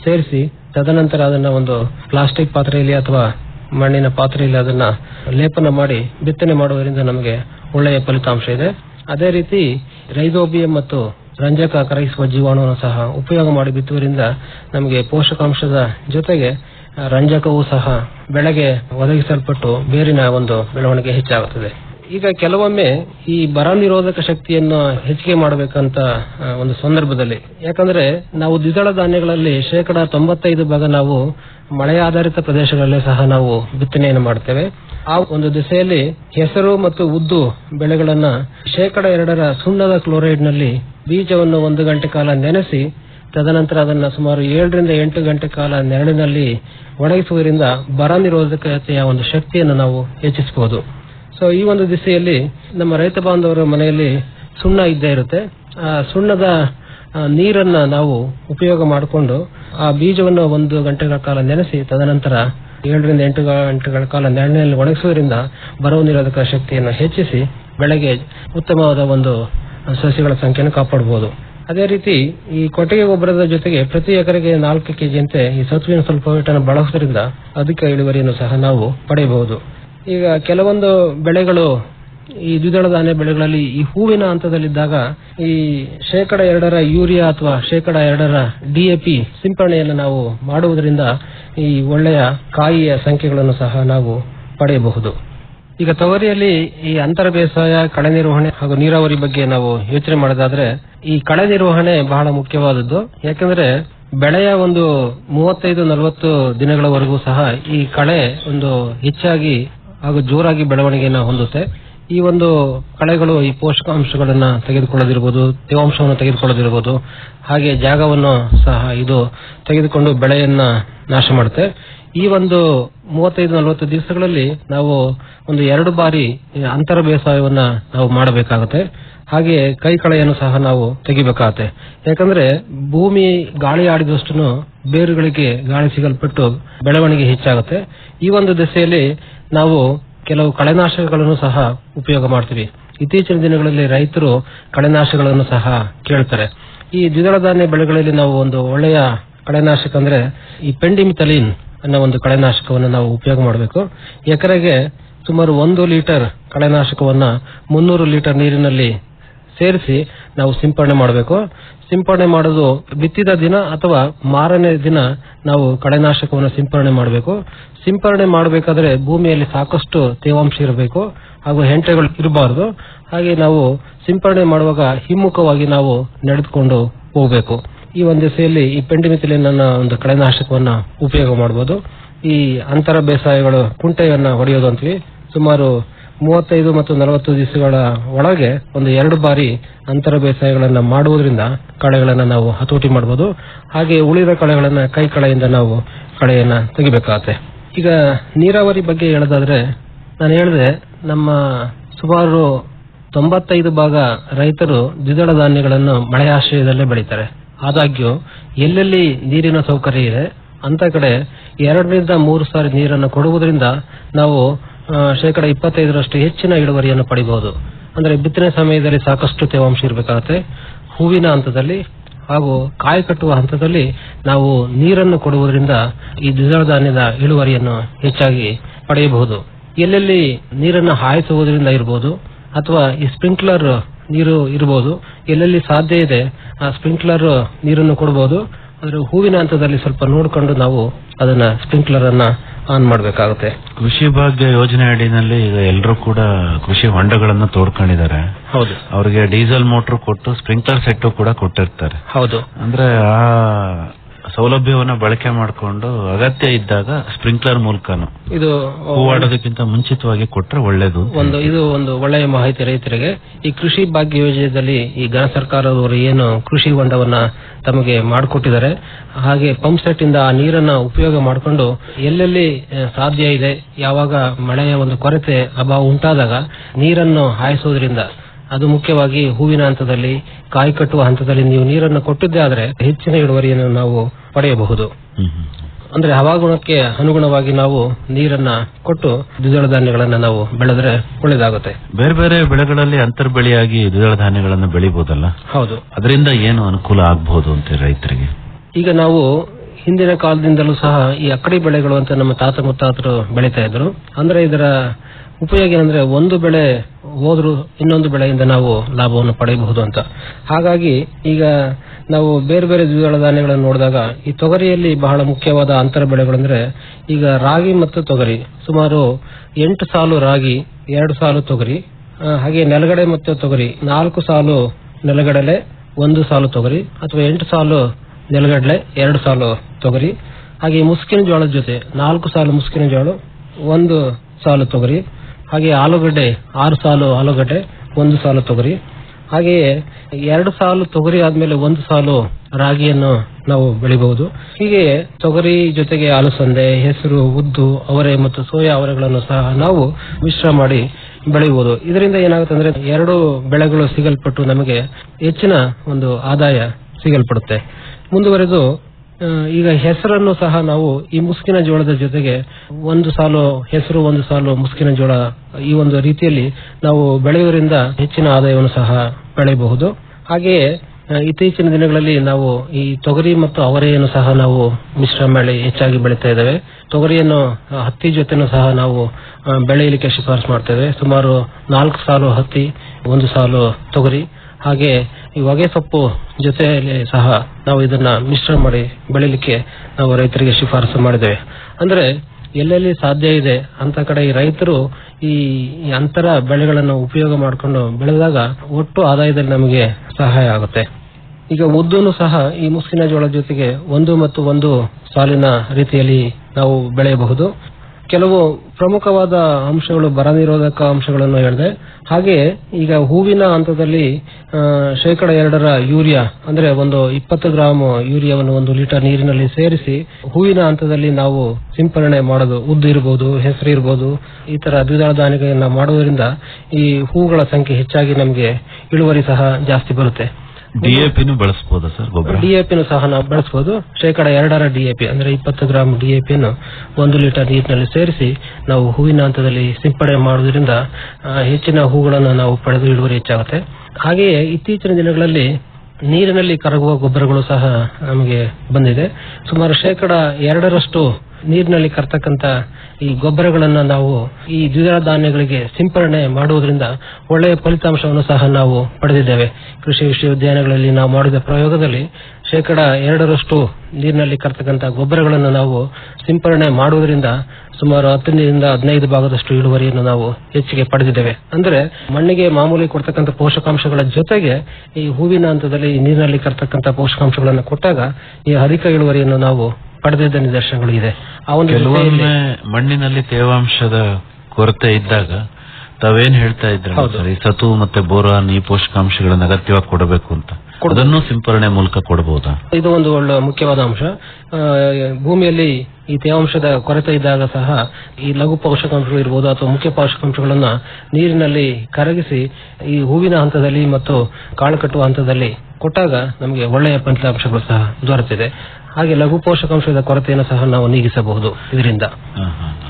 ಸೇರಿಸಿ ತದನಂತರ ಅದನ್ನ ಒಂದು ಪ್ಲಾಸ್ಟಿಕ್ ಪಾತ್ರೆಯಲ್ಲಿ ಅಥವಾ ಮಣ್ಣಿನ ಪಾತ್ರೆಯಲ್ಲಿ ಅದನ್ನ ಲೇಪನ ಮಾಡಿ ಬಿತ್ತನೆ ಮಾಡುವುದರಿಂದ ನಮಗೆ ಒಳ್ಳೆಯ ಫಲಿತಾಂಶ ಇದೆ ಅದೇ ರೀತಿ ರೈಸೋಬಿಯಂ ಮತ್ತು ರಂಜಕ ಕರಗಿಸುವ ಜೀವಾಣುವನ್ನು ಸಹ ಉಪಯೋಗ ಮಾಡಿ ಬಿತ್ತುವುದರಿಂದ ನಮಗೆ ಪೋಷಕಾಂಶದ ಜೊತೆಗೆ ಆ, ರಂಜಕವೂ ಸಹ ಬೆಳೆಗೆ ಒದಗಿಸಲ್ಪಟ್ಟು ಬೇರಿನ ಒಂದು ಬೆಳವಣಿಗೆ ಹೆಚ್ಚಾಗುತ್ತದೆ ಈಗ ಕೆಲವೊಮ್ಮೆ ಈ ಬರ ನಿರೋಧಕ ಶಕ್ತಿಯನ್ನು ಹೆಚ್ಚಿಗೆ ಮಾಡಬೇಕಂತ ಆ, ಒಂದು ಸಂದರ್ಭದಲ್ಲಿ ಯಾಕಂದ್ರೆ ನಾವು ದ್ವಿದಳ ಧಾನ್ಯಗಳಲ್ಲಿ ಶೇಕಡ ತೊಂಬತ್ತೈದು ಭಾಗ ನಾವು ಮಳೆ ಆಧಾರಿತ ಪ್ರದೇಶಗಳಲ್ಲೇ ಸಹ ನಾವು ಬಿತ್ತನೆಯನ್ನು ಮಾಡ್ತೇವೆ ಆ ಒಂದು ದಿಸೆಯಲ್ಲಿ ಹೆಸರು ಮತ್ತು ಉದ್ದು ಬೆಳೆಗಳನ್ನ ಶೇಕಡ ಎರಡರ ಸುಣ್ಣದ ಕ್ಲೋರೈಡ್ ನಲ್ಲಿ ಬೀಜವನ್ನು ಒಂದು ಗಂಟೆ ಕಾಲ ನೆನೆಸಿ ತದನಂತರ ಅದನ್ನ ಸುಮಾರು ಏಳರಿಂದ ಎಂಟು ಗಂಟೆ ಕಾಲ ನೆರಳಿನಲ್ಲಿ ಒಣಗಿಸುವುದರಿಂದ ಬರ ನಿರೋಧಕತೆಯ ಒಂದು ಶಕ್ತಿಯನ್ನು ನಾವು ಹೆಚ್ಚಿಸಬಹುದು ಸೊ ಈ ಒಂದು ದಿಸೆಯಲ್ಲಿ ನಮ್ಮ ರೈತ ಬಾಂಧವರ ಮನೆಯಲ್ಲಿ ಸುಣ್ಣ ಇದ್ದೇ ಇರುತ್ತೆ ಆ ಸುಣ್ಣದ ಆ, ನೀರನ್ನ ನಾವು ಉಪಯೋಗ ಮಾಡಿಕೊಂಡು ಆ ಬೀಜವನ್ನು ಒಂದು ಗಂಟೆಗಳ ಕಾಲ ನೆನೆಸಿ ತದನಂತರ ಏಳರಿಂದ ಎಂಟು ಗಂಟೆಗಳ ಕಾಲ ನೆರಳಿನಲ್ಲಿ ಒಣಗಿಸುವುದರಿಂದ ಬರವು ನಿರೋಧಕ ಶಕ್ತಿಯನ್ನು ಹೆಚ್ಚಿಸಿ ಬೆಳೆಗೆ ಉತ್ತಮವಾದ ಒಂದು ಸಸ್ಯಗಳ ಸಂಖ್ಯೆಯನ್ನು ಕಾಪಾಡಬಹುದು ಅದೇ ರೀತಿ ಈ ಕೊಟ್ಟಿಗೆ ಗೊಬ್ಬರದ ಜೊತೆಗೆ ಪ್ರತಿ ಎಕರೆಗೆ ನಾಲ್ಕು ಕೆಜಿಯಂತೆ ಈ ಸತ್ವಿನ ಸಲ್ಫೇಟ್ ಅನ್ನು ಬಳಸುವುದರಿಂದ ಅಧಿಕ ಇಳುವರಿಯನ್ನು ಸಹ ನಾವು ಪಡೆಯಬಹುದು ಈಗ ಕೆಲವೊಂದು ಬೆಳೆಗಳು ಈ ದ್ವಿದಳ ಧಾನ್ಯ ಬೆಳೆಗಳಲ್ಲಿ ಈ ಹೂವಿನ ಹಂತದಲ್ಲಿದ್ದಾಗ ಈ ಶೇಕಡ ಎರಡರ ಯೂರಿಯಾ ಅಥವಾ ಶೇಕಡ ಎರಡರ ಡಿಎಪಿ ಸಿಂಪರಣೆಯನ್ನು ನಾವು ಮಾಡುವುದರಿಂದ ಈ ಒಳ್ಳೆಯ ಕಾಯಿಯ ಸಂಖ್ಯೆಗಳನ್ನು ಸಹ ನಾವು ಪಡೆಯಬಹುದು ಈಗ ತೊಗರಿಯಲ್ಲಿ ಈ ಅಂತರ ಬೇಸಾಯ ಕಳೆ ನಿರ್ವಹಣೆ ಹಾಗೂ ನೀರಾವರಿ ಬಗ್ಗೆ ನಾವು ಯೋಚನೆ ಮಾಡೋದಾದ್ರೆ ಈ ಕಳೆ ನಿರ್ವಹಣೆ ಬಹಳ ಮುಖ್ಯವಾದದ್ದು ಯಾಕಂದ್ರೆ ಬೆಳೆಯ ಒಂದು ಮೂವತ್ತೈದು ನಲವತ್ತು ದಿನಗಳವರೆಗೂ ಸಹ ಈ ಕಳೆ ಒಂದು ಹೆಚ್ಚಾಗಿ ಹಾಗೂ ಜೋರಾಗಿ ಬೆಳವಣಿಗೆಯನ್ನು ಹೊಂದುತ್ತೆ ಈ ಒಂದು ಕಳೆಗಳು ಈ ಪೋಷಕಾಂಶಗಳನ್ನ ತೆಗೆದುಕೊಳ್ಳೋದಿರ್ಬೋದು ತೇವಾಂಶವನ್ನು ತೆಗೆದುಕೊಳ್ಳೋದಿರ್ಬೋದು ಹಾಗೆ ಜಾಗವನ್ನು ಸಹ ಇದು ತೆಗೆದುಕೊಂಡು ಬೆಳೆಯನ್ನ ನಾಶ ಮಾಡುತ್ತೆ ಈ ಒಂದು ಮೂವತ್ತೈದು ನಲವತ್ತು ದಿವಸಗಳಲ್ಲಿ ನಾವು ಒಂದು ಎರಡು ಬಾರಿ ಅಂತರ ಬೇಸಾಯವನ್ನ ನಾವು ಮಾಡಬೇಕಾಗುತ್ತೆ ಹಾಗೆ ಕೈ ಕಳೆಯನ್ನು ಸಹ ನಾವು ತೆಗಿಬೇಕಾಗತ್ತೆ ಯಾಕಂದ್ರೆ ಭೂಮಿ ಗಾಳಿ ಆಡಿದಷ್ಟು ಬೇರುಗಳಿಗೆ ಗಾಳಿ ಸಿಗಲ್ಪಟ್ಟು ಬೆಳವಣಿಗೆ ಹೆಚ್ಚಾಗುತ್ತೆ ಈ ಒಂದು ದಿಸೆಯಲ್ಲಿ ನಾವು ಕೆಲವು ಕಳೆನಾಶಕಗಳನ್ನು ಸಹ ಉಪಯೋಗ ಮಾಡ್ತೀವಿ ಇತ್ತೀಚಿನ ದಿನಗಳಲ್ಲಿ ರೈತರು ಕಳೆನಾಶಕಗಳನ್ನು ಸಹ ಕೇಳ್ತಾರೆ ಈ ದ್ವಿದಳ ಧಾನ್ಯ ಬೆಳೆಗಳಲ್ಲಿ ನಾವು ಒಂದು ಒಳ್ಳೆಯ ಕಳೆನಾಶಕ ಅಂದ್ರೆ ಈ ಪೆಂಡಿಮಿಥಲಿನ್ ಅನ್ನೋ ಒಂದು ಕಳೆನಾಶಕವನ್ನು ನಾವು ಉಪಯೋಗ ಮಾಡಬೇಕು ಎಕರೆಗೆ ಸುಮಾರು ಒಂದು ಲೀಟರ್ ಕಳೆನಾಶಕವನ್ನ ಮುನ್ನೂರು ಲೀಟರ್ ನೀರಿನಲ್ಲಿ ಸೇರಿಸಿ ನಾವು ಸಿಂಪರಣೆ ಮಾಡಬೇಕು ಸಿಂಪರಣೆ ಮಾಡೋದು ಬಿತ್ತಿದ ದಿನ ಅಥವಾ ಮಾರನೇ ದಿನ ನಾವು ಕಳೆನಾಶಕವನ್ನು ಸಿಂಪರಣೆ ಮಾಡಬೇಕು ಸಿಂಪರಣೆ ಮಾಡಬೇಕಾದ್ರೆ ಭೂಮಿಯಲ್ಲಿ ಸಾಕಷ್ಟು ತೇವಾಂಶ ಇರಬೇಕು ಹಾಗೂ ಹೆಂಟೆಗಳು ಇರಬಾರದು ಹಾಗೆ ನಾವು ಸಿಂಪರಣೆ ಮಾಡುವಾಗ ಹಿಮ್ಮುಖವಾಗಿ ನಾವು ನಡೆದುಕೊಂಡು ಹೋಗಬೇಕು ಈ ಒಂದು ದಿಸೆಯಲ್ಲಿ ಈ ಪೆಂಡಿಮಿಥಿಲಿನ್ ಅನ್ನೋ ಒಂದು ಕಳೆನಾಶಕವನ್ನ ಉಪಯೋಗ ಮಾಡಬಹುದು ಈ ಅಂತರ ಬೇಸಾಯಗಳು ಕುಂಟೆಯನ್ನ ಹೊಡೆಯೋದು ಅಂತೀವಿ ಸುಮಾರು ಮೂವತ್ತೈದು ಮತ್ತು ನಲವತ್ತು ದಿವಸಗಳ ಒಳಗೆ ಒಂದು ಎರಡು ಬಾರಿ ಅಂತರ ಬೇಸಾಯಗಳನ್ನ ಮಾಡುವುದರಿಂದ ಕಳೆಗಳನ್ನ ನಾವು ಹತೋಟಿ ಮಾಡಬಹುದು ಹಾಗೆ ಉಳಿದ ಕಳೆಗಳನ್ನ ಕೈ ಕಳೆಯಿಂದ ನಾವು ಕಳೆಯನ್ನ ತೆಗಿಬೇಕಾಗತ್ತೆ ಈಗ ನೀರಾವರಿ ಬಗ್ಗೆ ಹೇಳೋದಾದ್ರೆ ನಾನು ಹೇಳಿದೆ ನಮ್ಮ ಸುಮಾರು ತೊಂಬತ್ತೈದು ಭಾಗ ರೈತರು ದ್ವಿದಳ ಧಾನ್ಯಗಳನ್ನು ಮಳೆ ಆಶ್ರಯದಲ್ಲೇ ಬೆಳೀತಾರೆ ಆದಾಗ್ಯೂ ಎಲ್ಲೆಲ್ಲಿ ನೀರಿನ ಸೌಕರ್ಯ ಇದೆ ಅಂತ ಕಡೆ ಎರಡರಿಂದ ಮೂರು ಸಾರಿ ನೀರನ್ನು ಕೊಡುವುದರಿಂದ ನಾವು ಆ, ಶೇಕಡ ಇಪ್ಪತ್ತೈದರಷ್ಟು ಹೆಚ್ಚಿನ ಇಳುವರಿಯನ್ನು ಪಡಿಬಹುದು ಅಂದ್ರೆ ಬಿತ್ತನೆ ಸಮಯದಲ್ಲಿ ಸಾಕಷ್ಟು ತೇವಾಂಶ ಇರಬೇಕಾಗುತ್ತೆ ಹೂವಿನ ಹಂತದಲ್ಲಿ ಹಾಗೂ ಕಾಯಿ ಕಟ್ಟುವ ಹಂತದಲ್ಲಿ ನಾವು ನೀರನ್ನು ಕೊಡುವುದರಿಂದ ಈ ದ್ವಿದಳ ಧಾನ್ಯದ ಇಳುವರಿಯನ್ನು ಹೆಚ್ಚಾಗಿ ಪಡೆಯಬಹುದು ಎಲ್ಲೆಲ್ಲಿ ನೀರನ್ನು ಹಾಯಿಸುವುದರಿಂದ ಇರಬಹುದು ಅಥವಾ ಈ ಸ್ಪ್ರಿಂಕ್ಲರ್ ನೀರು ಇರಬಹುದು ಎಲ್ಲೆಲ್ಲಿ ಸಾಧ್ಯ ಇದೆ ಆ ಸ್ಪ್ರಿಂಕ್ಲರ್ ನೀರನ್ನು ಕೊಡಬಹುದು ಆದ್ರೆ ಹೂವಿನ ಹಂತದಲ್ಲಿ ಸ್ವಲ್ಪ ನೋಡಿಕೊಂಡು ನಾವು ಅದನ್ನ ಸ್ಪ್ರಿಂಕ್ಲರ್ ಅನ್ನ ಆನ್ ಮಾಡಬೇಕಾಗುತ್ತೆ ಕೃಷಿ ಭಾಗ್ಯ ಯೋಜನೆ ಅಡಿನಲ್ಲಿ ಈಗ ಎಲ್ಲರೂ ಕೂಡ ಕೃಷಿ ಹೊಂಡಗಳನ್ನ ತೋಡ್ಕೊಂಡಿದ್ದಾರೆ ಹೌದು ಅವ್ರಿಗೆ ಡೀಸೆಲ್ ಮೋಟರ್ ಕೊಟ್ಟು ಸ್ಪ್ರಿಂಕ್ಲರ್ ಸೆಟ್ ಕೂಡ ಕೊಟ್ಟಿರ್ತಾರೆ ಹೌದು ಅಂದ್ರೆ ಆ ಸೌಲಭ್ಯವನ್ನ ಬಳಕೆ ಮಾಡಿಕೊಂಡು ಅಗತ್ಯ ಇದ್ದಾಗ ಸ್ಪ್ರಿಂಕ್ಲರ್ ಮೂಲಕನು ಇದು ಹೂವಾಡೋದಕ್ಕಿಂತ ಮುಂಚಿತವಾಗಿ ಕೊಟ್ರೆ ಒಳ್ಳೇದು ಒಂದು ಇದು ಒಂದು ಒಳ್ಳೆಯ ಮಾಹಿತಿ ರೈತರಿಗೆ ಈ ಕೃಷಿ ಭಾಗ್ಯ ಯೋಜನೆಯಲ್ಲಿ ಈ ಘನ ಸರ್ಕಾರದವರು ಏನು ಕೃಷಿ ಹೊಂಡವನ್ನ ತಮಗೆ ಮಾಡಿಕೊಟ್ಟಿದ್ದಾರೆ ಹಾಗೆ ಪಂಪ್ ಸೆಟ್ ಇಂದ ಆ ನೀರನ್ನ ಉಪಯೋಗ ಮಾಡಿಕೊಂಡು ಎಲ್ಲೆಲ್ಲಿ ಆ, ಸಾಧ್ಯ ಇದೆ ಯಾವಾಗ ಮಳೆಯ ಒಂದು ಕೊರತೆ ಅಭಾವ ಉಂಟಾದಾಗ ನೀರನ್ನು ಹಾಯಿಸೋದ್ರಿಂದ ಅದು ಮುಖ್ಯವಾಗಿ ಹೂವಿನ ಹಂತದಲ್ಲಿ ಕಾಯಿ ಕಟ್ಟುವ ಹಂತದಲ್ಲಿ ನೀವು ನೀರನ್ನು ಕೊಟ್ಟಿದ್ದೇ ಆದ್ರೆ ಹೆಚ್ಚಿನ ಇಳುವರಿಯನ್ನು ನಾವು ಪಡೆಯಬಹುದು ಹ್ಮ್ ಹ್ಮ್. ಅಂದ್ರೆ ಹವಾಗುಣಕ್ಕೆ ಅನುಗುಣವಾಗಿ ನಾವು ನೀರನ್ನ ಕೊಟ್ಟು ದ್ವಿದಳ ಧಾನ್ಯಗಳನ್ನ ನಾವು ಬೆಳೆದ್ರೆ ಒಳ್ಳೇದಾಗುತ್ತೆ ಬೇರೆ ಬೇರೆ ಬೆಳೆಗಳಲ್ಲಿ ಅಂತರ್ ಬೆಳೆಯಾಗಿ ದ್ವಿದಳ ಧಾನ್ಯಗಳನ್ನ ಬೆಳಿಬಹುದಲ್ಲ ಹೌದು ಅದರಿಂದ ಏನು ಅನುಕೂಲ ಆಗ್ಬಹುದು ಅಂತ ರೈತರಿಗೆ ಈಗ ನಾವು ಹಿಂದಿನ ಕಾಲದಿಂದಲೂ ಸಹ ಈ ಅಕ್ಕಡಿ ಬೆಳೆಗಳು ಅಂತ ನಮ್ಮ ತಾತ ಮುತ್ತಾತರು ಬೆಳೀತಾ ಇದ್ರು ಅಂದ್ರೆ ಇದರ ಉಪಯೋಗ ಏನಂದ್ರೆ ಒಂದು ಬೆಳೆ ಹೋದ್ರು ಇನ್ನೊಂದು ಬೆಳೆಯಿಂದ ನಾವು ಲಾಭವನ್ನು ಪಡೆಯಬಹುದು ಅಂತ ಹಾಗಾಗಿ ಈಗ ನಾವು ಬೇರೆ ಬೇರೆ ದ್ವಿದಳ ಧಾನ್ಯಗಳನ್ನು ನೋಡಿದಾಗ ಈ ತೊಗರಿಯಲ್ಲಿ ಬಹಳ ಮುಖ್ಯವಾದ ಅಂತರ ಬೆಳೆಗಳಂದ್ರೆ ಈಗ ರಾಗಿ ಮತ್ತು ತೊಗರಿ ಸುಮಾರು ಎಂಟು ಸಾಲು ರಾಗಿ ಎರಡು ಸಾಲು ತೊಗರಿ ಆ, ಹಾಗೆ ನೆಲಗಡೆ ಮತ್ತು ತೊಗರಿ ನಾಲ್ಕು ಸಾಲು ನೆಲಗಡಲೆ ಒಂದು ಸಾಲು ತೊಗರಿ ಅಥವಾ ಎಂಟು ಸಾಲು ನೆಲಗಡಲೆ ಎರಡು ಸಾಲು ತೊಗರಿ ಹಾಗೆ ಮುಸ್ಕಿನ ಜೋಳದ ಜೊತೆ ನಾಲ್ಕು ಸಾಲು ಮುಸ್ಕಿನ ಜೋಳ ಒಂದು ಸಾಲು ತೊಗರಿ ಹಾಗೆ ಆಲೂಗಡ್ಡೆ ಆರು ಸಾಲು ಆಲೂಗಡ್ಡೆ ಒಂದು ಸಾಲು ತೊಗರಿ ಹಾಗೆಯೇ ಎರಡು ಸಾಲು ತೊಗರಿ ಆದ್ಮೇಲೆ ಒಂದು ಸಾಲು ರಾಗಿಯನ್ನು ನಾವು ಬೆಳಿಬಹುದು ಹೀಗೆ ತೊಗರಿ ಜೊತೆಗೆ ಅಲಸಂದೆ ಹೆಸರು ಉದ್ದು ಅವರೆ ಮತ್ತು ಸೋಯಾ ಅವರೆಗಳನ್ನು ಸಹ ನಾವು ಮಿಶ್ರ ಮಾಡಿ ಬೆಳೆಯಬಹುದು ಇದರಿಂದ ಏನಾಗುತ್ತೆ ಅಂದ್ರೆ ಎರಡು ಬೆಳೆಗಳು ಸಿಗಲ್ಪಟ್ಟು ನಮಗೆ ಹೆಚ್ಚಿನ ಒಂದು ಆದಾಯ ಸಿಗಲ್ಪಡುತ್ತೆ ಮುಂದುವರೆದು ಆ, ಈಗ ಹೆಸರನ್ನು ಸಹ ನಾವು ಈ ಮುಸ್ಕಿನ ಜೋಳದ ಜೊತೆಗೆ ಒಂದು ಸಾಲು ಹೆಸರು ಒಂದು ಸಾಲು ಮುಸ್ಕಿನ ಜೋಳ ಈ ಒಂದು ರೀತಿಯಲ್ಲಿ ನಾವು ಬೆಳೆಯುವುದರಿಂದ ಹೆಚ್ಚಿನ ಆದಾಯವನ್ನು ಸಹ ಬೆಳೆಯಬಹುದು ಹಾಗೆಯೇ ಆ, ಇತ್ತೀಚಿನ ದಿನಗಳಲ್ಲಿ ನಾವು ಈ ತೊಗರಿ ಮತ್ತು ಅವರೆಯನ್ನು ಸಹ ನಾವು ಮಿಶ್ರ ಮಾಡಿ ಹೆಚ್ಚಾಗಿ ಬೆಳೀತಾ ಇದ್ದೇವೆ ತೊಗರಿಯನ್ನು ಆ, ಹತ್ತಿ ಜೊತೆನೂ ಸಹ ನಾವು ಆ, ಬೆಳೆಯಲಿಕ್ಕೆ ಶಿಫಾರಸು ಮಾಡ್ತೇವೆ ಸುಮಾರು ನಾಲ್ಕು ಸಾಲು ಹತ್ತಿ ಒಂದು ಸಾಲು ತೊಗರಿ ಹಾಗೆ ಈ ಹೊಗೆ ಸೊಪ್ಪು ಜೊತೆಯಲ್ಲಿ ಸಹ ನಾವು ಇದನ್ನ ಮಿಶ್ರ ಮಾಡಿ ಬೆಳಿಲಿಕ್ಕೆ ನಾವು ರೈತರಿಗೆ ಶಿಫಾರಸು ಮಾಡಿದ್ದೇವೆ ಅಂದ್ರೆ ಎಲ್ಲೆಲ್ಲಿ ಸಾಧ್ಯ ಇದೆ ಅಂತ ಕಡೆ ಈ ರೈತರು ಈ ಈ ಅಂತರ ಬೆಳೆಗಳನ್ನು ಉಪಯೋಗ ಮಾಡಿಕೊಂಡು ಬೆಳೆದಾಗ ಒಟ್ಟು ಆದಾಯದಲ್ಲಿ ನಮಗೆ ಸಹಾಯ ಆಗುತ್ತೆ ಈಗ ಉದ್ದನ್ನು ಸಹ ಈ ಮುಸ್ಕಿನ ಜೋಳದ ಜೊತೆಗೆ ಒಂದು ಮತ್ತು ಒಂದು ಸಾಲಿನ ರೀತಿಯಲ್ಲಿ ನಾವು ಬೆಳೆಯಬಹುದು ಕೆಲವು ಪ್ರಮುಖವಾದ ಅಂಶಗಳು ಬರ ನಿರೋಧಕ ಅಂಶಗಳನ್ನು ಹೇಳಿದೆ ಹಾಗೆ ಈಗ ಹೂವಿನ ಹಂತದಲ್ಲಿ ಆ, ಶೇಕಡ ಎರಡರ ಯೂರಿಯಾ ಅಂದ್ರೆ ಒಂದು ಇಪ್ಪತ್ತು ಗ್ರಾಮ್ ಯೂರಿಯಾವನ್ನು ಒಂದು ಲೀಟರ್ ನೀರಿನಲ್ಲಿ ಸೇರಿಸಿ ಹೂವಿನ ಹಂತದಲ್ಲಿ ನಾವು ಸಿಂಪರಣೆ ಮಾಡೋದು ಉದ್ದು ಇರಬಹುದು ಹೆಸರು ಇರಬಹುದು ಈ ತರ ದ್ವಿದಳ ಧಾನ್ಯಗಳನ್ನ ಮಾಡುವುದರಿಂದ ಈ ಹೂಗಳ ಸಂಖ್ಯೆ ಹೆಚ್ಚಾಗಿ ನಮಗೆ ಇಳುವರಿ ಸಹ ಜಾಸ್ತಿ ಬರುತ್ತೆ ಡಿಎಪಿನೂ ಬಳಸಬಹುದಾ ಸರ್ ಗೊಬ್ಬರ ಡಿಎಪಿನೂ ಸಹ ನಾವು ಬಳಸಬಹುದು ಶೇಕಡ ಎರಡರ ಡಿಎಪಿ ಅಂದ್ರೆ ಇಪ್ಪತ್ತು ಗ್ರಾಂ ಡಿಎಪಿಯನ್ನು ಒಂದು ಲೀಟರ್ ನೀರಿನಲ್ಲಿ ಸೇರಿಸಿ ನಾವು ಹೂವಿನ ಹಂತದಲ್ಲಿ ಸಿಂಪಡಣೆ ಮಾಡುವುದರಿಂದ ಆ, ಹೆಚ್ಚಿನ ಹೂಗಳನ್ನು ನಾವು ಪಡೆದು ಇಳುವರಿ ಹೆಚ್ಚಾಗುತ್ತೆ ಹಾಗೆಯೇ ಇತ್ತೀಚಿನ ದಿನಗಳಲ್ಲಿ ನೀರಿನಲ್ಲಿ ಕರಗುವ ಗೊಬ್ಬರಗಳು ಸಹ ನಮಗೆ ಬಂದಿದೆ ಸುಮಾರು ಶೇಕಡ ಎರಡರಷ್ಟು ನೀರಿನಲ್ಲಿ ಕರ್ತಕ್ಕಂತ ಈ ಗೊಬ್ಬರಗಳನ್ನ ನಾವು ಈ ದ್ವಿದಳ ಧಾನ್ಯಗಳಿಗೆ ಸಿಂಪರಣೆ ಮಾಡುವುದರಿಂದ ಒಳ್ಳೆಯ ಫಲಿತಾಂಶವನ್ನು ಸಹ ನಾವು ಪಡೆದಿದ್ದೇವೆ ಕೃಷಿ ವಿಶ್ವವಿದ್ಯಾಲಯಗಳಲ್ಲಿ ನಾವು ಮಾಡಿದ ಪ್ರಯೋಗದಲ್ಲಿ ಶೇಕಡ ಎರಡರಷ್ಟು ನೀರಿನಲ್ಲಿ ಕರ್ತಕ್ಕಂತ ಗೊಬ್ಬರಗಳನ್ನು ನಾವು ಸಿಂಪರಣೆ ಮಾಡುವುದರಿಂದ ಸುಮಾರು ಹತ್ತರಿಂದ ಹದಿನೈದು ಭಾಗದಷ್ಟು ಇಳುವರಿಯನ್ನು ನಾವು ಹೆಚ್ಚಿಗೆ ಪಡೆದಿದ್ದೇವೆ ಅಂದ್ರೆ ಮಣ್ಣಿಗೆ ಮಾಮೂಲಿ ಕೊಡ್ತಕ್ಕಂಥ ಪೋಷಕಾಂಶಗಳ ಜೊತೆಗೆ ಈ ಹೂವಿನ ಹಂತದಲ್ಲಿ ಈ ನೀರಿನಲ್ಲಿ ಕರ್ತಕ್ಕಂಥ ಪೋಷಕಾಂಶಗಳನ್ನು ಕೊಟ್ಟಾಗ ಈ ಅಧಿಕ ಇಳುವರಿಯನ್ನು ನಾವು ಪಡೆದಿದ್ದ ನಿದರ್ಶನಗಳು ಇದೆ ಆ ಒಂದು ಕೆಲವೊಮ್ಮೆ ದಿಸೆಯಲ್ಲಿ- ಮಣ್ಣಿನಲ್ಲಿ ತೇವಾಂಶದ ಕೊರತೆ ಇದ್ದಾಗ ತಾವೇನ್ ಹೇಳ್ತಾ ಇದ್ರಲ್ಲ ಹೌದು. ಸರ್ ಈ ಸತು ಮತ್ತೆ ಬೋರಾನ್ ಈ ಪೋಷಕಾಂಶಗಳನ್ನ ಅಗತ್ಯವಾಗಿ ಕೊಡಬೇಕು ಅಂತ ಕೊಡ್ಬೇಕು. ಅದನ್ನು ಸಿಂಪರಣೆ ಮೂಲಕ ಕೊಡಬಹುದಾ ಇದು ಒಂದು ಒಳ್ಳೆ ಮುಖ್ಯವಾದ ಅಂಶ ಆ, ಭೂಮಿಯಲ್ಲಿ ಈ ತೇವಾಂಶದ ಕೊರತೆ ಇದ್ದಾಗ ಸಹ ಈ ಲಘು ಪೋಷಕಾಂಶಗಳು ಇರಬಹುದು ಅಥವಾ ಮುಖ್ಯ ಪೋಷಕಾಂಶಗಳನ್ನ ನೀರಿನಲ್ಲಿ ಕರಗಿಸಿ ಈ ಹೂವಿನ ಹಂತದಲ್ಲಿ ಮತ್ತು ಕಾಳು ಕಟ್ಟುವ ಹಂತದಲ್ಲಿ ಕೊಟ್ಟಾಗ ನಮಗೆ ಒಳ್ಳೆಯ ಫಲಿತಾಂಶಗಳು ಸಹ ದೊರೆತಿದೆ ಹಾಗೆ ಲಘು ಪೋಷಕಾಂಶದ ಕೊರತೆಯನ್ನು ಸಹ ನಾವು ನೀಗಿಸಬಹುದು ಇದರಿಂದ ಹಾ, ಹಾ, ಹಾ.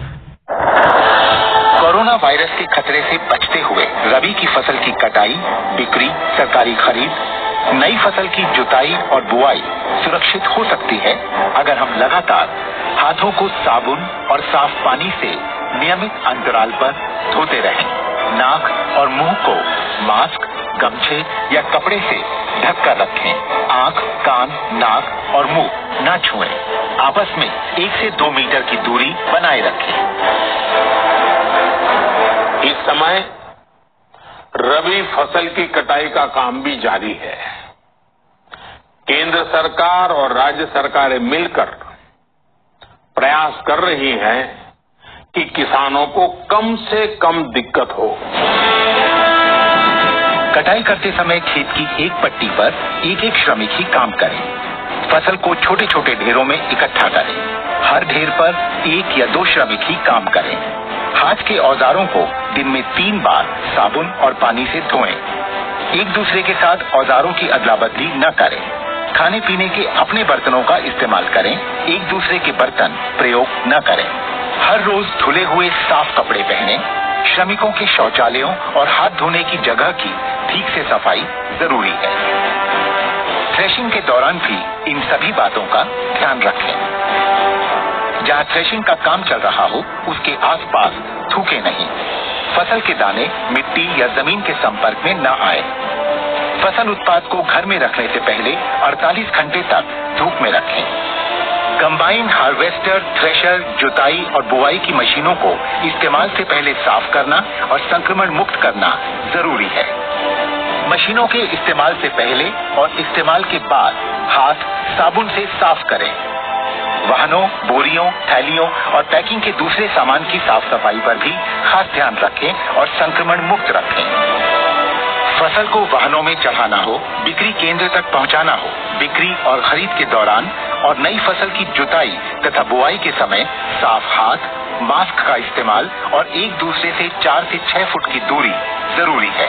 कोरोना वायरस के खतरे से बचते हुए रबी की फसल की कटाई बिक्री सरकारी खरीद नई फसल की जुताई और बुआई सुरक्षित हो सकती है अगर हम लगातार हाथों को साबुन और साफ पानी से नियमित अंतराल पर धोते रहें नाक और मुंह को मास्क गमछे या कपड़े से ढककर रखें आंख कान नाक और मुंह न छुएं आपस में एक से दो मीटर की दूरी बनाए रखें इस समय रबी फसल की कटाई का काम भी जारी है केंद्र सरकार और राज्य सरकारें मिलकर प्रयास कर रही हैं कि किसानों को कम से कम दिक्कत हो कटाई करते समय खेत की एक पट्टी पर एक एक श्रमिक ही काम करें फसल को छोटे छोटे ढेरों में इकट्ठा करें हर ढेर पर एक या दो श्रमिक ही काम करें हाथ के औजारों को दिन में तीन बार साबुन और पानी से धोएं एक दूसरे के साथ औजारों की अदला बदली न करें खाने पीने के अपने बर्तनों का इस्तेमाल करें एक दूसरे के बर्तन प्रयोग न करें हर रोज धुले हुए साफ कपड़े पहने श्रमिकों के शौचालयों और हाथ धोने की जगह की ठीक से सफाई जरूरी है थ्रेशिंग के दौरान भी इन सभी बातों का ध्यान रखें जहां थ्रेशिंग का काम चल रहा हो उसके आसपास थूके नहीं फसल के दाने मिट्टी या जमीन के संपर्क में न आए फसल उत्पाद को घर में रखने से पहले 48 घंटे तक धूप में रखें कंबाइन हार्वेस्टर थ्रेशर जुताई और बुआई की मशीनों को इस्तेमाल से पहले साफ करना और संक्रमण मुक्त करना जरूरी है मशीनों के इस्तेमाल से पहले और इस्तेमाल के बाद हाथ साबुन से साफ करें वाहनों बोरियों थैलियों और पैकिंग के दूसरे सामान की साफ सफाई पर भी खास ध्यान रखें और संक्रमण मुक्त रखें फसल को वाहनों में चढ़ाना हो बिक्री केंद्र तक पहुंचाना हो बिक्री और खरीद के दौरान और नई फसल की जुताई तथा बुआई के समय साफ हाथ मास्क का इस्तेमाल और एक दूसरे से चार से छह फुट की दूरी जरूरी है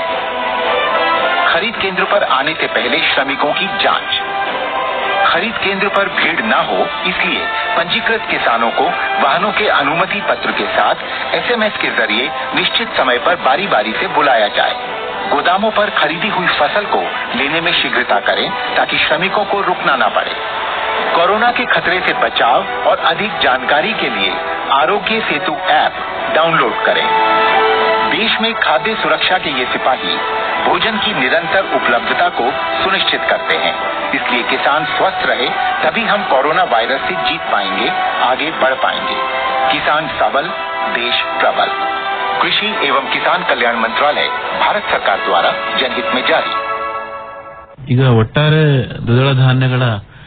खरीद केंद्र पर आने से पहले श्रमिकों की जांच खरीद केंद्र पर भीड़ न हो इसलिए पंजीकृत किसानों को वाहनों के अनुमति पत्र के साथ एसएमएस के जरिए निश्चित समय पर बारी बारी से बुलाया जाए गोदामों पर खरीदी हुई फसल को लेने में शीघ्रता करें ताकि श्रमिकों को रुकना न पड़े कोरोना के खतरे से बचाव और अधिक जानकारी के लिए आरोग्य सेतु ऐप डाउनलोड करें देश में खाद्य सुरक्षा के ये सिपाही भोजन की निरंतर उपलब्धता को सुनिश्चित करते हैं इसलिए किसान स्वस्थ रहे तभी हम कोरोना वायरस से जीत पाएंगे आगे बढ़ पाएंगे किसान सबल देश प्रबल कृषि एवं किसान कल्याण मंत्रालय भारत सरकार द्वारा जनहित में जारी ಈಗ ಒಟ್ಟಾರೆ ದ್ವಿದಳ ಧಾನ್ಯಗಳ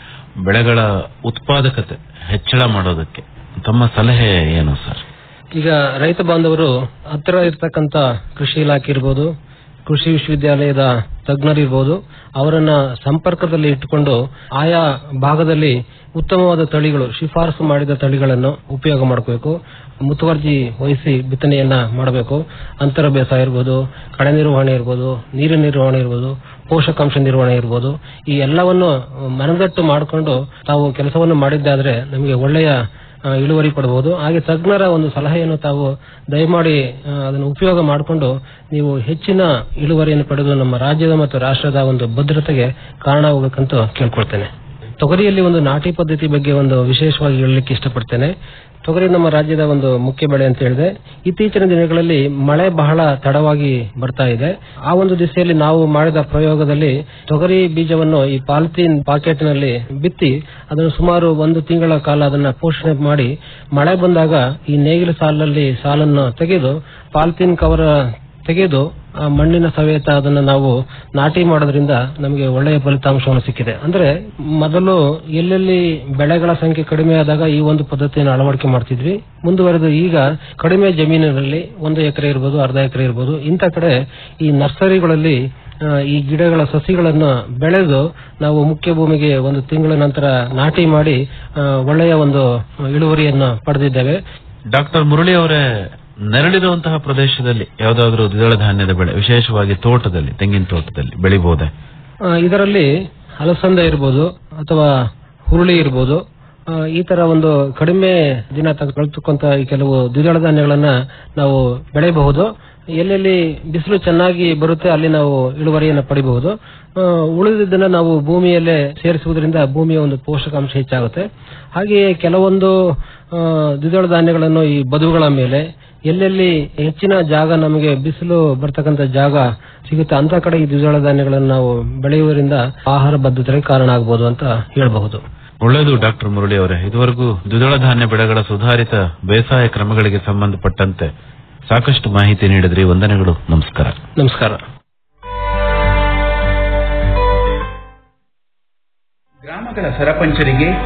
ಬೆಳೆಗಳ ಉತ್ಪಾದಕತೆ ಹೆಚ್ಚಳ ಮಾಡೋದಕ್ಕೆ ತಮ್ಮ ಸಲಹೆ ಏನು ಸರ್ ಈಗ ರೈತ ಬಾಂಧವರು ಹತ್ತಿರ ಇರತಕ್ಕಂತ ಕೃಷಿ ಇಲಾಖೆ ಇರ್ಬೋದು ಕೃಷಿ ವಿಶ್ವವಿದ್ಯಾಲಯದ ತಜ್ಞರಿರ್ಬೋದು ಅವರನ್ನ ಸಂಪರ್ಕದಲ್ಲಿ ಇಟ್ಟುಕೊಂಡು ಆಯಾ ಭಾಗದಲ್ಲಿ ಉತ್ತಮವಾದ ತಳಿಗಳು ಶಿಫಾರಸು ಮಾಡಿದ ತಳಿಗಳನ್ನು ಉಪಯೋಗ ಮಾಡಬೇಕು ಮುತುವರ್ಜಿ ವಹಿಸಿ ಬಿತ್ತನೆಯನ್ನ ಮಾಡಬೇಕು ಅಂತರ ಬೇಸಾಯ ಇರ್ಬೋದು ಕಳೆ ನಿರ್ವಹಣೆ ಇರ್ಬೋದು ನೀರಿನ ನಿರ್ವಹಣೆ ಇರ್ಬೋದು ಪೋಷಕಾಂಶ ನಿರ್ವಹಣೆ ಇರ್ಬೋದು ಈ ಎಲ್ಲವನ್ನು ಮನದಟ್ಟು ಮಾಡಿಕೊಂಡು ತಾವು ಕೆಲಸವನ್ನು ಮಾಡಿದ್ದಾದ್ರೆ ನಮಗೆ ಒಳ್ಳೆಯ ಆ, ಇಳುವರಿ ಪಡಬಹುದು ಹಾಗೆ ತಜ್ಞರ ಒಂದು ಸಲಹೆಯನ್ನು ತಾವು ದಯಮಾಡಿ ಆ, ಅದನ್ನು ಉಪಯೋಗ ಮಾಡಿಕೊಂಡು ನೀವು ಹೆಚ್ಚಿನ ಇಳುವರಿಯನ್ನು ಪಡೆದು ನಮ್ಮ ರಾಜ್ಯದ ಮತ್ತು ರಾಷ್ಟ್ರದ ಒಂದು ಭದ್ರತೆಗೆ ಕಾರಣವಾಗಬೇಕಂತ ಕೇಳ್ಕೊಳ್ತೇನೆ ತೊಗರಿಯಲ್ಲಿ ಒಂದು ನಾಟಿ ಪದ್ಧತಿ ಬಗ್ಗೆ ಒಂದು ವಿಶೇಷವಾಗಿ ಹೇಳಲಿಕ್ಕೆ ಇಷ್ಟಪಡ್ತೇನೆ ತೊಗರಿ ನಮ್ಮ ರಾಜ್ಯದ ಒಂದು ಮುಖ್ಯ ಬೆಳೆ ಅಂತ ಹೇಳಿದೆ ಇತ್ತೀಚಿನ ದಿನಗಳಲ್ಲಿ ಮಳೆ ಬಹಳ ತಡವಾಗಿ ಬರ್ತಾ ಇದೆ ಆ ಒಂದು ದಿಸೆಯಲ್ಲಿ ನಾವು ಮಾಡಿದ ಪ್ರಯೋಗದಲ್ಲಿ ತೊಗರಿ ಬೀಜವನ್ನು ಈ ಪಾಲಿಥೀನ್ ಪಾಕೆಟ್ ನಲ್ಲಿ ಬಿತ್ತಿ ಅದನ್ನು ಸುಮಾರು ಒಂದು ತಿಂಗಳ ಕಾಲ ಅದನ್ನ ಪೋಷಣೆ ಮಾಡಿ ಮಳೆ ಬಂದಾಗ ಈ ನೇಗಿಲ ಸಾಲಲ್ಲಿ ಸಾಲನ್ನು ತೆಗೆದು ಪಾಲಿಥೀನ್ ಕವರ್ ತೆಗೆದು ಆ ಮಣ್ಣಿನ ಸವೇತ ಅದನ್ನ ನಾವು ನಾಟಿ ಮಾಡೋದ್ರಿಂದ ನಮಗೆ ಒಳ್ಳೆಯ ಫಲಿತಾಂಶವನ್ನು ಸಿಕ್ಕಿದೆ ಅಂದ್ರೆ ಮೊದಲು ಎಲ್ಲೆಲ್ಲಿ ಬೆಳೆಗಳ ಸಂಖ್ಯೆ ಕಡಿಮೆ ಆದಾಗ ಈ ಒಂದು ಪದ್ಧತಿಯನ್ನು ಅಳವಡಿಕೆ ಮಾಡ್ತಿದ್ವಿ ಮುಂದುವರೆದು ಈಗ ಕಡಿಮೆ ಜಮೀನಿನಲ್ಲಿ ಒಂದು ಎಕರೆ ಇರ್ಬೋದು ಅರ್ಧ ಎಕರೆ ಇರ್ಬೋದು ಇಂಥ ಕಡೆ ಈ ನರ್ಸರಿಗಳಲ್ಲಿ ಆ, ಈ ಗಿಡಗಳ ಸಸಿಗಳನ್ನು ಬೆಳೆದು ನಾವು ಮುಖ್ಯ ಭೂಮಿಗೆ ಒಂದು ತಿಂಗಳ ನಂತರ ನಾಟಿ ಮಾಡಿ ಆ, ಒಳ್ಳೆಯ ಒಂದು ಇಳುವರಿಯನ್ನು ಪಡೆದಿದ್ದೇವೆ ಡಾಕ್ಟರ್ ಮುರಳಿ ಅವರೇ ನೆರಳಿರುವಂತಹ ಪ್ರದೇಶದಲ್ಲಿ ಯಾವುದಾದ್ರೂ ದ್ವಿದಳ ಧಾನ್ಯದ ಬೆಳೆ ವಿಶೇಷವಾಗಿ ತೋಟದಲ್ಲಿ ತೆಂಗಿನ ತೋಟದಲ್ಲಿ ಬೆಳಿಬಹುದೇ ಆ, ಇದರಲ್ಲಿ ಅಲಸಂದ ಇರ್ಬೋದು ಅಥವಾ ಹುರುಳಿ ಇರ್ಬೋದು ಆ, ಈ ತರ ಒಂದು ಕಡಿಮೆ ದಿನ ಕಳೆದುಕೊಂತ ಈ ಕೆಲವು ದ್ವಿದಳ ಧಾನ್ಯಗಳನ್ನ ನಾವು ಬೆಳೆಯಬಹುದು ಎಲ್ಲೆಲ್ಲಿ ಬಿಸಿಲು ಚೆನ್ನಾಗಿ ಬರುತ್ತೆ ಅಲ್ಲಿ ನಾವು ಇಳುವರಿಯನ್ನು ಪಡಿಬಹುದು ಆ, ಉಳಿದಿದ್ದನ್ನ ನಾವು ಭೂಮಿಯಲ್ಲೇ ಸೇರಿಸುವುದರಿಂದ ಭೂಮಿಯ ಒಂದು ಪೋಷಕಾಂಶ ಹೆಚ್ಚಾಗುತ್ತೆ ಹಾಗೆಯೇ ಕೆಲವೊಂದು ಆ, ದ್ವಿದಳ ಧಾನ್ಯಗಳನ್ನು ಈ ಬದುಗಳ ಮೇಲೆ ಎಲ್ಲೆಲ್ಲಿ ಹೆಚ್ಚಿನ ಜಾಗ ನಮಗೆ ಬಿಸಿಲು ಬರ್ತಕ್ಕಂಥ ಜಾಗ ಸಿಗುತ್ತೆ ಅಂತ ಕಡೆ ಈ ದ್ವಿದಳ ಧಾನ್ಯಗಳನ್ನು ನಾವು ಬೆಳೆಯುವುದರಿಂದ ಆಹಾರ ಬದ್ಧತೆಗೆ ಕಾರಣ ಆಗಬಹುದು ಅಂತ ಹೇಳಬಹುದು ಒಳ್ಳೆಯದು ಡಾಕ್ಟರ್ ಮುರಳಿ ಅವರೇ ಇದುವರೆಗೂ ದ್ವಿದಳ ಧಾನ್ಯ ಬೆಳೆಗಳ ಸುಧಾರಿತ ಬೇಸಾಯ ಕ್ರಮಗಳಿಗೆ ಸಂಬಂಧಪಟ್ಟಂತೆ ಸಾಕಷ್ಟು ಮಾಹಿತಿ ನೀಡಿದ್ರಿ ವಂದನೆಗಳು ನಮಸ್ಕಾರ ನಮಸ್ಕಾರ ಗ್ರಾಮಗಳ ಸರಪಂಚರಿಗೆ